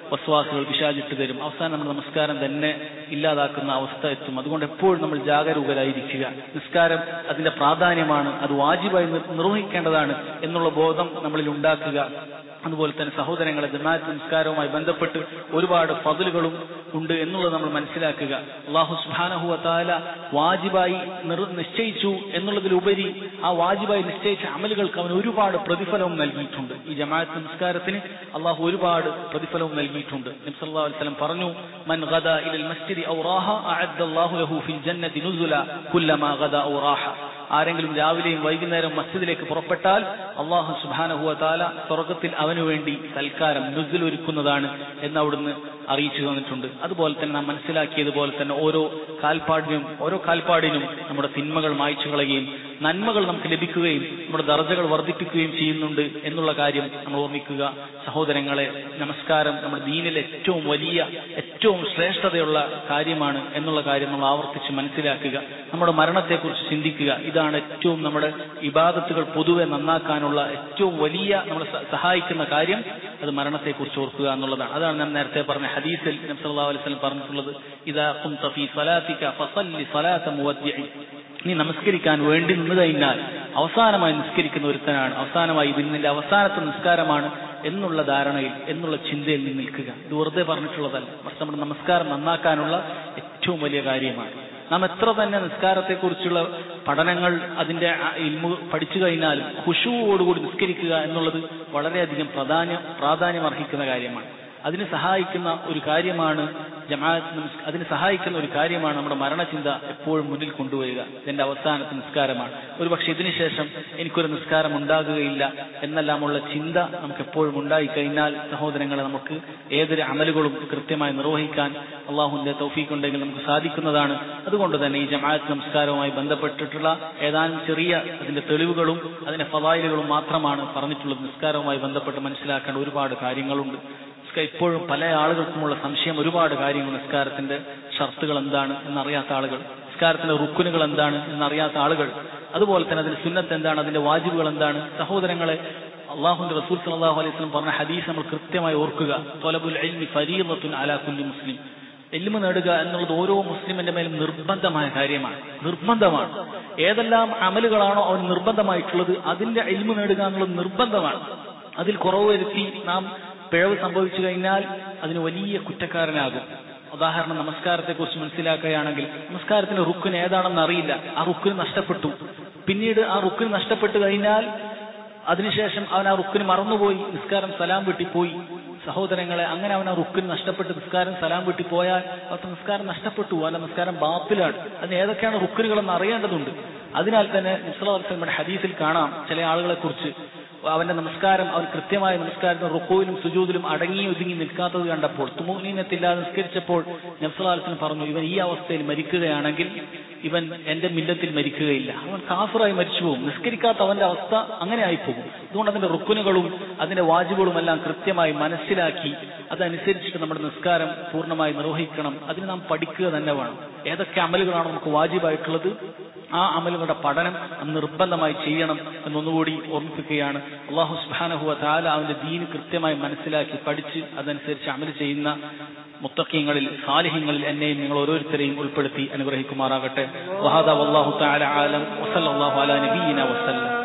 വസ്വാസുകൾ പിശാചിട്ട് തരും അവസാനം നമ്മുടെ നമസ്കാരം തന്നെ ഇല്ലാതാക്കുന്ന അവസ്ഥ എത്തും അതുകൊണ്ട് എപ്പോഴും നമ്മൾ ജാഗരൂകരായിരിക്കുക നിസ്കാരം അതിന്റെ പ്രാധാന്യമാണ് അത് വാജിബായി നിർ- നിർവഹിക്കേണ്ടതാണ് എന്നുള്ള ബോധം നമ്മളിൽ ഉണ്ടാക്കുക അതുപോലെ തന്നെ സഹോദരങ്ങളെ ജമാഅത്ത് നിസ്കാരവുമായി ബന്ധപ്പെട്ട് ഒരുപാട് ഫതിലുകളും ഉണ്ട് എന്നുള്ളത് നമ്മൾ മനസ്സിലാക്കുക അള്ളാഹു സുബാനഹുവ താല വാജിബായി നിർ നിശ്ചയിച്ചു എന്നുള്ളതിലുപരി ആ വാജിബായി നിശ്ചയിച്ച അമലുകൾക്ക് അവൻ ഒരുപാട് പ്രതിഫലവും നൽകിയിട്ടുണ്ട് ഈ ജമാഅത്ത് നിസ്കാരത്തിന് അള്ളാഹു ഒരുപാട് പ്രതിഫലവും നൽകിയിട്ടുണ്ട് നബി സല്ലല്ലാഹു അലൈഹി വസല്ലം പറഞ്ഞു മൻ ഗദാ ഇലൽ മസ്ജിദി ഔ റാഹ അഅദ്ദ അല്ലാഹു ലഹു ഫിൽ ജന്നതി നുസുല കുല്ലമാ ഗദാ ഔ റാഹ ആരെങ്കിലും രാവിലെയും വൈകുന്നേരം മസ്ജിദിലേക്ക് പുറപ്പെട്ടാൽ അള്ളാഹു സുബാനഹുവ താല സ്വർഗത്തിൽ അവനു വേണ്ടി സൽക്കാരം നുസിൽ ഒരുക്കുന്നതാണ് എന്ന് അവിടുന്ന് അറിയിച്ചു തന്നിട്ടുണ്ട് അതുപോലെ തന്നെ നാം മനസ്സിലാക്കിയതുപോലെ തന്നെ ഓരോ കാൽപ്പാടിനും ഓരോ കാൽപ്പാടിനും നമ്മുടെ തിന്മകൾ മായ്ച്ചു കളയുകയും നന്മകൾ നമുക്ക് ലഭിക്കുകയും നമ്മുടെ ദർജകൾ വർദ്ധിപ്പിക്കുകയും ചെയ്യുന്നുണ്ട് എന്നുള്ള കാര്യം നമ്മൾ ഓർമ്മിക്കുക സഹോദരങ്ങളെ നമസ്കാരം നമ്മുടെ ദീനിലെ ഏറ്റവും വലിയ ഏറ്റവും ശ്രേഷ്ഠതയുള്ള കാര്യമാണ് എന്നുള്ള കാര്യം നമ്മൾ ആവർത്തിച്ച് മനസ്സിലാക്കുക നമ്മുടെ മരണത്തെക്കുറിച്ച് ചിന്തിക്കുക ഇതാണ് ഏറ്റവും നമ്മുടെ ഇബാദത്തുകൾ പൊതുവെ നന്നാക്കാനുള്ള ഏറ്റവും വലിയ നമ്മളെ സ- സഹായിക്കുന്ന കാര്യം അത് മരണത്തെക്കുറിച്ച് ഓർക്കുക എന്നുള്ളതാണ് അതാണ് ഞാൻ നേരത്തെ പറഞ്ഞ ഹദീസിൽ നബി സല്ലല്ലാഹു അലൈഹി വസല്ലം പറഞ്ഞിട്ടുള്ളത് ഇദാ ഖുംത ഫീ സലാത്തിക ഫസല്ലി സലാത്ത മുവദ്ദിഇ നീ നമസ്കരിക്കാൻ വേണ്ടി നിന്ന് കഴിഞ്ഞാൽ അവസാനമായി നിസ്കരിക്കുന്ന ഒരുത്തനാണ് അവസാനമായി ഇത് നിന്റെ അവസാനത്തെ നിസ്കാരമാണ് എന്നുള്ള ധാരണയിൽ എന്നുള്ള ചിന്തയിൽ നീ നിൽക്കുക ഇത് വെറുതെ പറഞ്ഞിട്ടുള്ളതല്ല മറിച്ച് നമ്മുടെ നമസ്കാരം നന്നാക്കാനുള്ള ഏറ്റവും വലിയ കാര്യമാണ് നാം എത്ര തന്നെ നിസ്കാരത്തെക്കുറിച്ചുള്ള പഠനങ്ങൾ അതിന്റെ ആ ഇൽമു പഠിച്ചു കഴിഞ്ഞാലും ഖുഷുവോടുകൂടി നിസ്കരിക്കുക എന്നുള്ളത് വളരെയധികം പ്രാധാന്യം പ്രാധാന്യം അർഹിക്കുന്ന കാര്യമാണ് അതിന് സഹായിക്കുന്ന ഒരു കാര്യമാണ് ജമാഅത്ത് നമസ് അതിന് സഹായിക്കുന്ന ഒരു കാര്യമാണ് നമ്മുടെ മരണചിന്ത എപ്പോഴും മുന്നിൽ കൊണ്ടുവരിക ഇതിന്റെ അവസാനത്തെ നിസ്കാരമാണ് ഒരുപക്ഷെ ഇതിനുശേഷം എനിക്കൊരു നിസ്കാരം ഉണ്ടാകുകയില്ല എന്നെല്ലാമുള്ള ചിന്ത നമുക്ക് എപ്പോഴും ഉണ്ടായിക്കഴിഞ്ഞാൽ സഹോദരങ്ങളെ നമുക്ക് ഏതൊരു അമലുകളും കൃത്യമായി നിർവഹിക്കാൻ അള്ളാഹുവിന്റെ തൗഫീഖ് ഉണ്ടെങ്കിൽ നമുക്ക് സാധിക്കുന്നതാണ് അതുകൊണ്ട് തന്നെ ഈ ജമാഅത്ത് നമസ്കാരവുമായി ബന്ധപ്പെട്ടിട്ടുള്ള ഏതാനും ചെറിയ അതിന്റെ തെളിവുകളും അതിന്റെ ഫവായിലുകളും മാത്രമാണ് പറഞ്ഞിട്ടുള്ളത് നിസ്കാരവുമായി ബന്ധപ്പെട്ട് മനസ്സിലാക്കേണ്ട ഒരുപാട് കാര്യങ്ങളുണ്ട് നിസ്ക- ഇപ്പോഴും പല ആളുകൾക്കുമുള്ള സംശയം ഒരുപാട് കാര്യങ്ങൾ നിസ്കാരത്തിന്റെ ഷർത്തുകൾ എന്താണ് എന്നറിയാത്ത ആളുകൾ നിസ്കാരത്തിന്റെ റുക്കുനുകൾ എന്താണ് എന്നറിയാത്ത ആളുകൾ അതുപോലെ തന്നെ അതിന്റെ സുന്നത്ത് എന്താണ് അതിന്റെ വാജിബുകൾ എന്താണ് സഹോദരങ്ങളെ അള്ളാഹുന്റെ റസൂൽ സല്ലല്ലാഹു അലൈഹി വസല്ലം പറഞ്ഞ ഹദീസ് നമ്മൾ കൃത്യമായി ഓർക്കുക തൊലബുൽ ഇൽമി ഫരീദത്തുൻ അലാ കുല്ലി മുസ്ലിം എൽമ നേടുക എന്നുള്ളത് ഓരോ മുസ്ലിമിന്റെ മേലും നിർബന്ധമായ കാര്യമാണ് നിർബന്ധമാണ് ഏതെല്ലാം അമലുകളാണോ അവൻ നിർബന്ധമായിട്ടുള്ളത് അതിന്റെ എൽമ നേടുക എന്നുള്ളത് നിർബന്ധമാണ് അതിൽ കുറവ് വരുത്തി നാം പിഴവ് സംഭവിച്ചു കഴിഞ്ഞാൽ അതിന് വലിയ കുറ്റക്കാരനാകും ഉദാഹരണം നമസ്കാരത്തെ കുറിച്ച് മനസ്സിലാക്കുകയാണെങ്കിൽ നമസ്കാരത്തിന്റെ റുക്കിന് ഏതാണെന്ന് അറിയില്ല ആ റുക്കിന് നഷ്ടപ്പെട്ടു പിന്നീട് ആ റുക്കിന് നഷ്ടപ്പെട്ടു കഴിഞ്ഞാൽ അതിനുശേഷം അവൻ ആ റുക്കിന് മറന്നുപോയി നിസ്കാരം സലാം വെട്ടിപ്പോയി സഹോദരങ്ങളെ അങ്ങനെ അവൻ ആ റുക്കിന് നഷ്ടപ്പെട്ട് നിസ്കാരം സലാം വെട്ടിപ്പോയാൽ അവർക്ക് നിസ്കാരം നഷ്ടപ്പെട്ടു അവന്റെ നിസ്കാരം ബാത്തിലാണ് അതിന് ഏതൊക്കെയാണ് റുക്കിനുകളെന്ന് അറിയേണ്ടതുണ്ട് അതിനാൽ തന്നെ നിസ്ലാസ്ലമയുടെ ഹദീസിൽ കാണാം ചില ആളുകളെ കുറിച്ച് അവന്റെ നമസ്കാരം അവൻ കൃത്യമായ നമസ്കാരത്തിന് റുക്കോയിലും സുജൂദിലും അടങ്ങി ഒതുങ്ങി നിൽക്കാത്തത് കണ്ടപ്പോൾ തുമുനീനത്തില്ലാതെ നിസ്കരിച്ചപ്പോൾ നബ്സലാസ്ലം പറഞ്ഞു ഇവൻ ഈ അവസ്ഥയിൽ മരിക്കുകയാണെങ്കിൽ ഇവൻ എന്റെ മില്ലത്തിൽ മരിക്കുകയില്ല അവൻ കാഫറായി മരിച്ചു പോകും നിസ്കരിക്കാത്ത അവന്റെ അവസ്ഥ അങ്ങനെ ആയിപ്പോകും അതുകൊണ്ട് അതിന്റെ റുക്കുനുകളും അതിന്റെ വാജിബുകളും എല്ലാം കൃത്യമായി മനസ്സിലാക്കി അതനുസരിച്ചിട്ട് നമ്മുടെ നിസ്കാരം പൂർണ്ണമായി നിർവഹിക്കണം അതിന് നാം പഠിക്കുക തന്നെ വേണം ഏതൊക്കെ അമലുകളാണ് നമുക്ക് വാജിബായിട്ടുള്ളത് ആ അമലുകളുടെ പഠനം നാം നിർബന്ധമായി ചെയ്യണം എന്നൊന്നുകൂടി ഓർമ്മിപ്പിക്കുകയാണ് അള്ളാഹു സുബാനഹുവ താല അവന്റെ ദീന് കൃത്യമായി മനസ്സിലാക്കി പഠിച്ച് അതനുസരിച്ച് അമൽ ചെയ്യുന്ന മുത്തക്കീങ്ങളിൽ സാലിഹ്യങ്ങളിൽ എന്നെയും നിങ്ങൾ ഓരോരുത്തരെയും ഉൾപ്പെടുത്തി അനുഗ്രഹിക്കുമാറാകട്ടെ വഹാദ വല്ലാഹു തആല ആലം വസല്ലല്ലാഹു അലാ നബിയിന വസല്ലം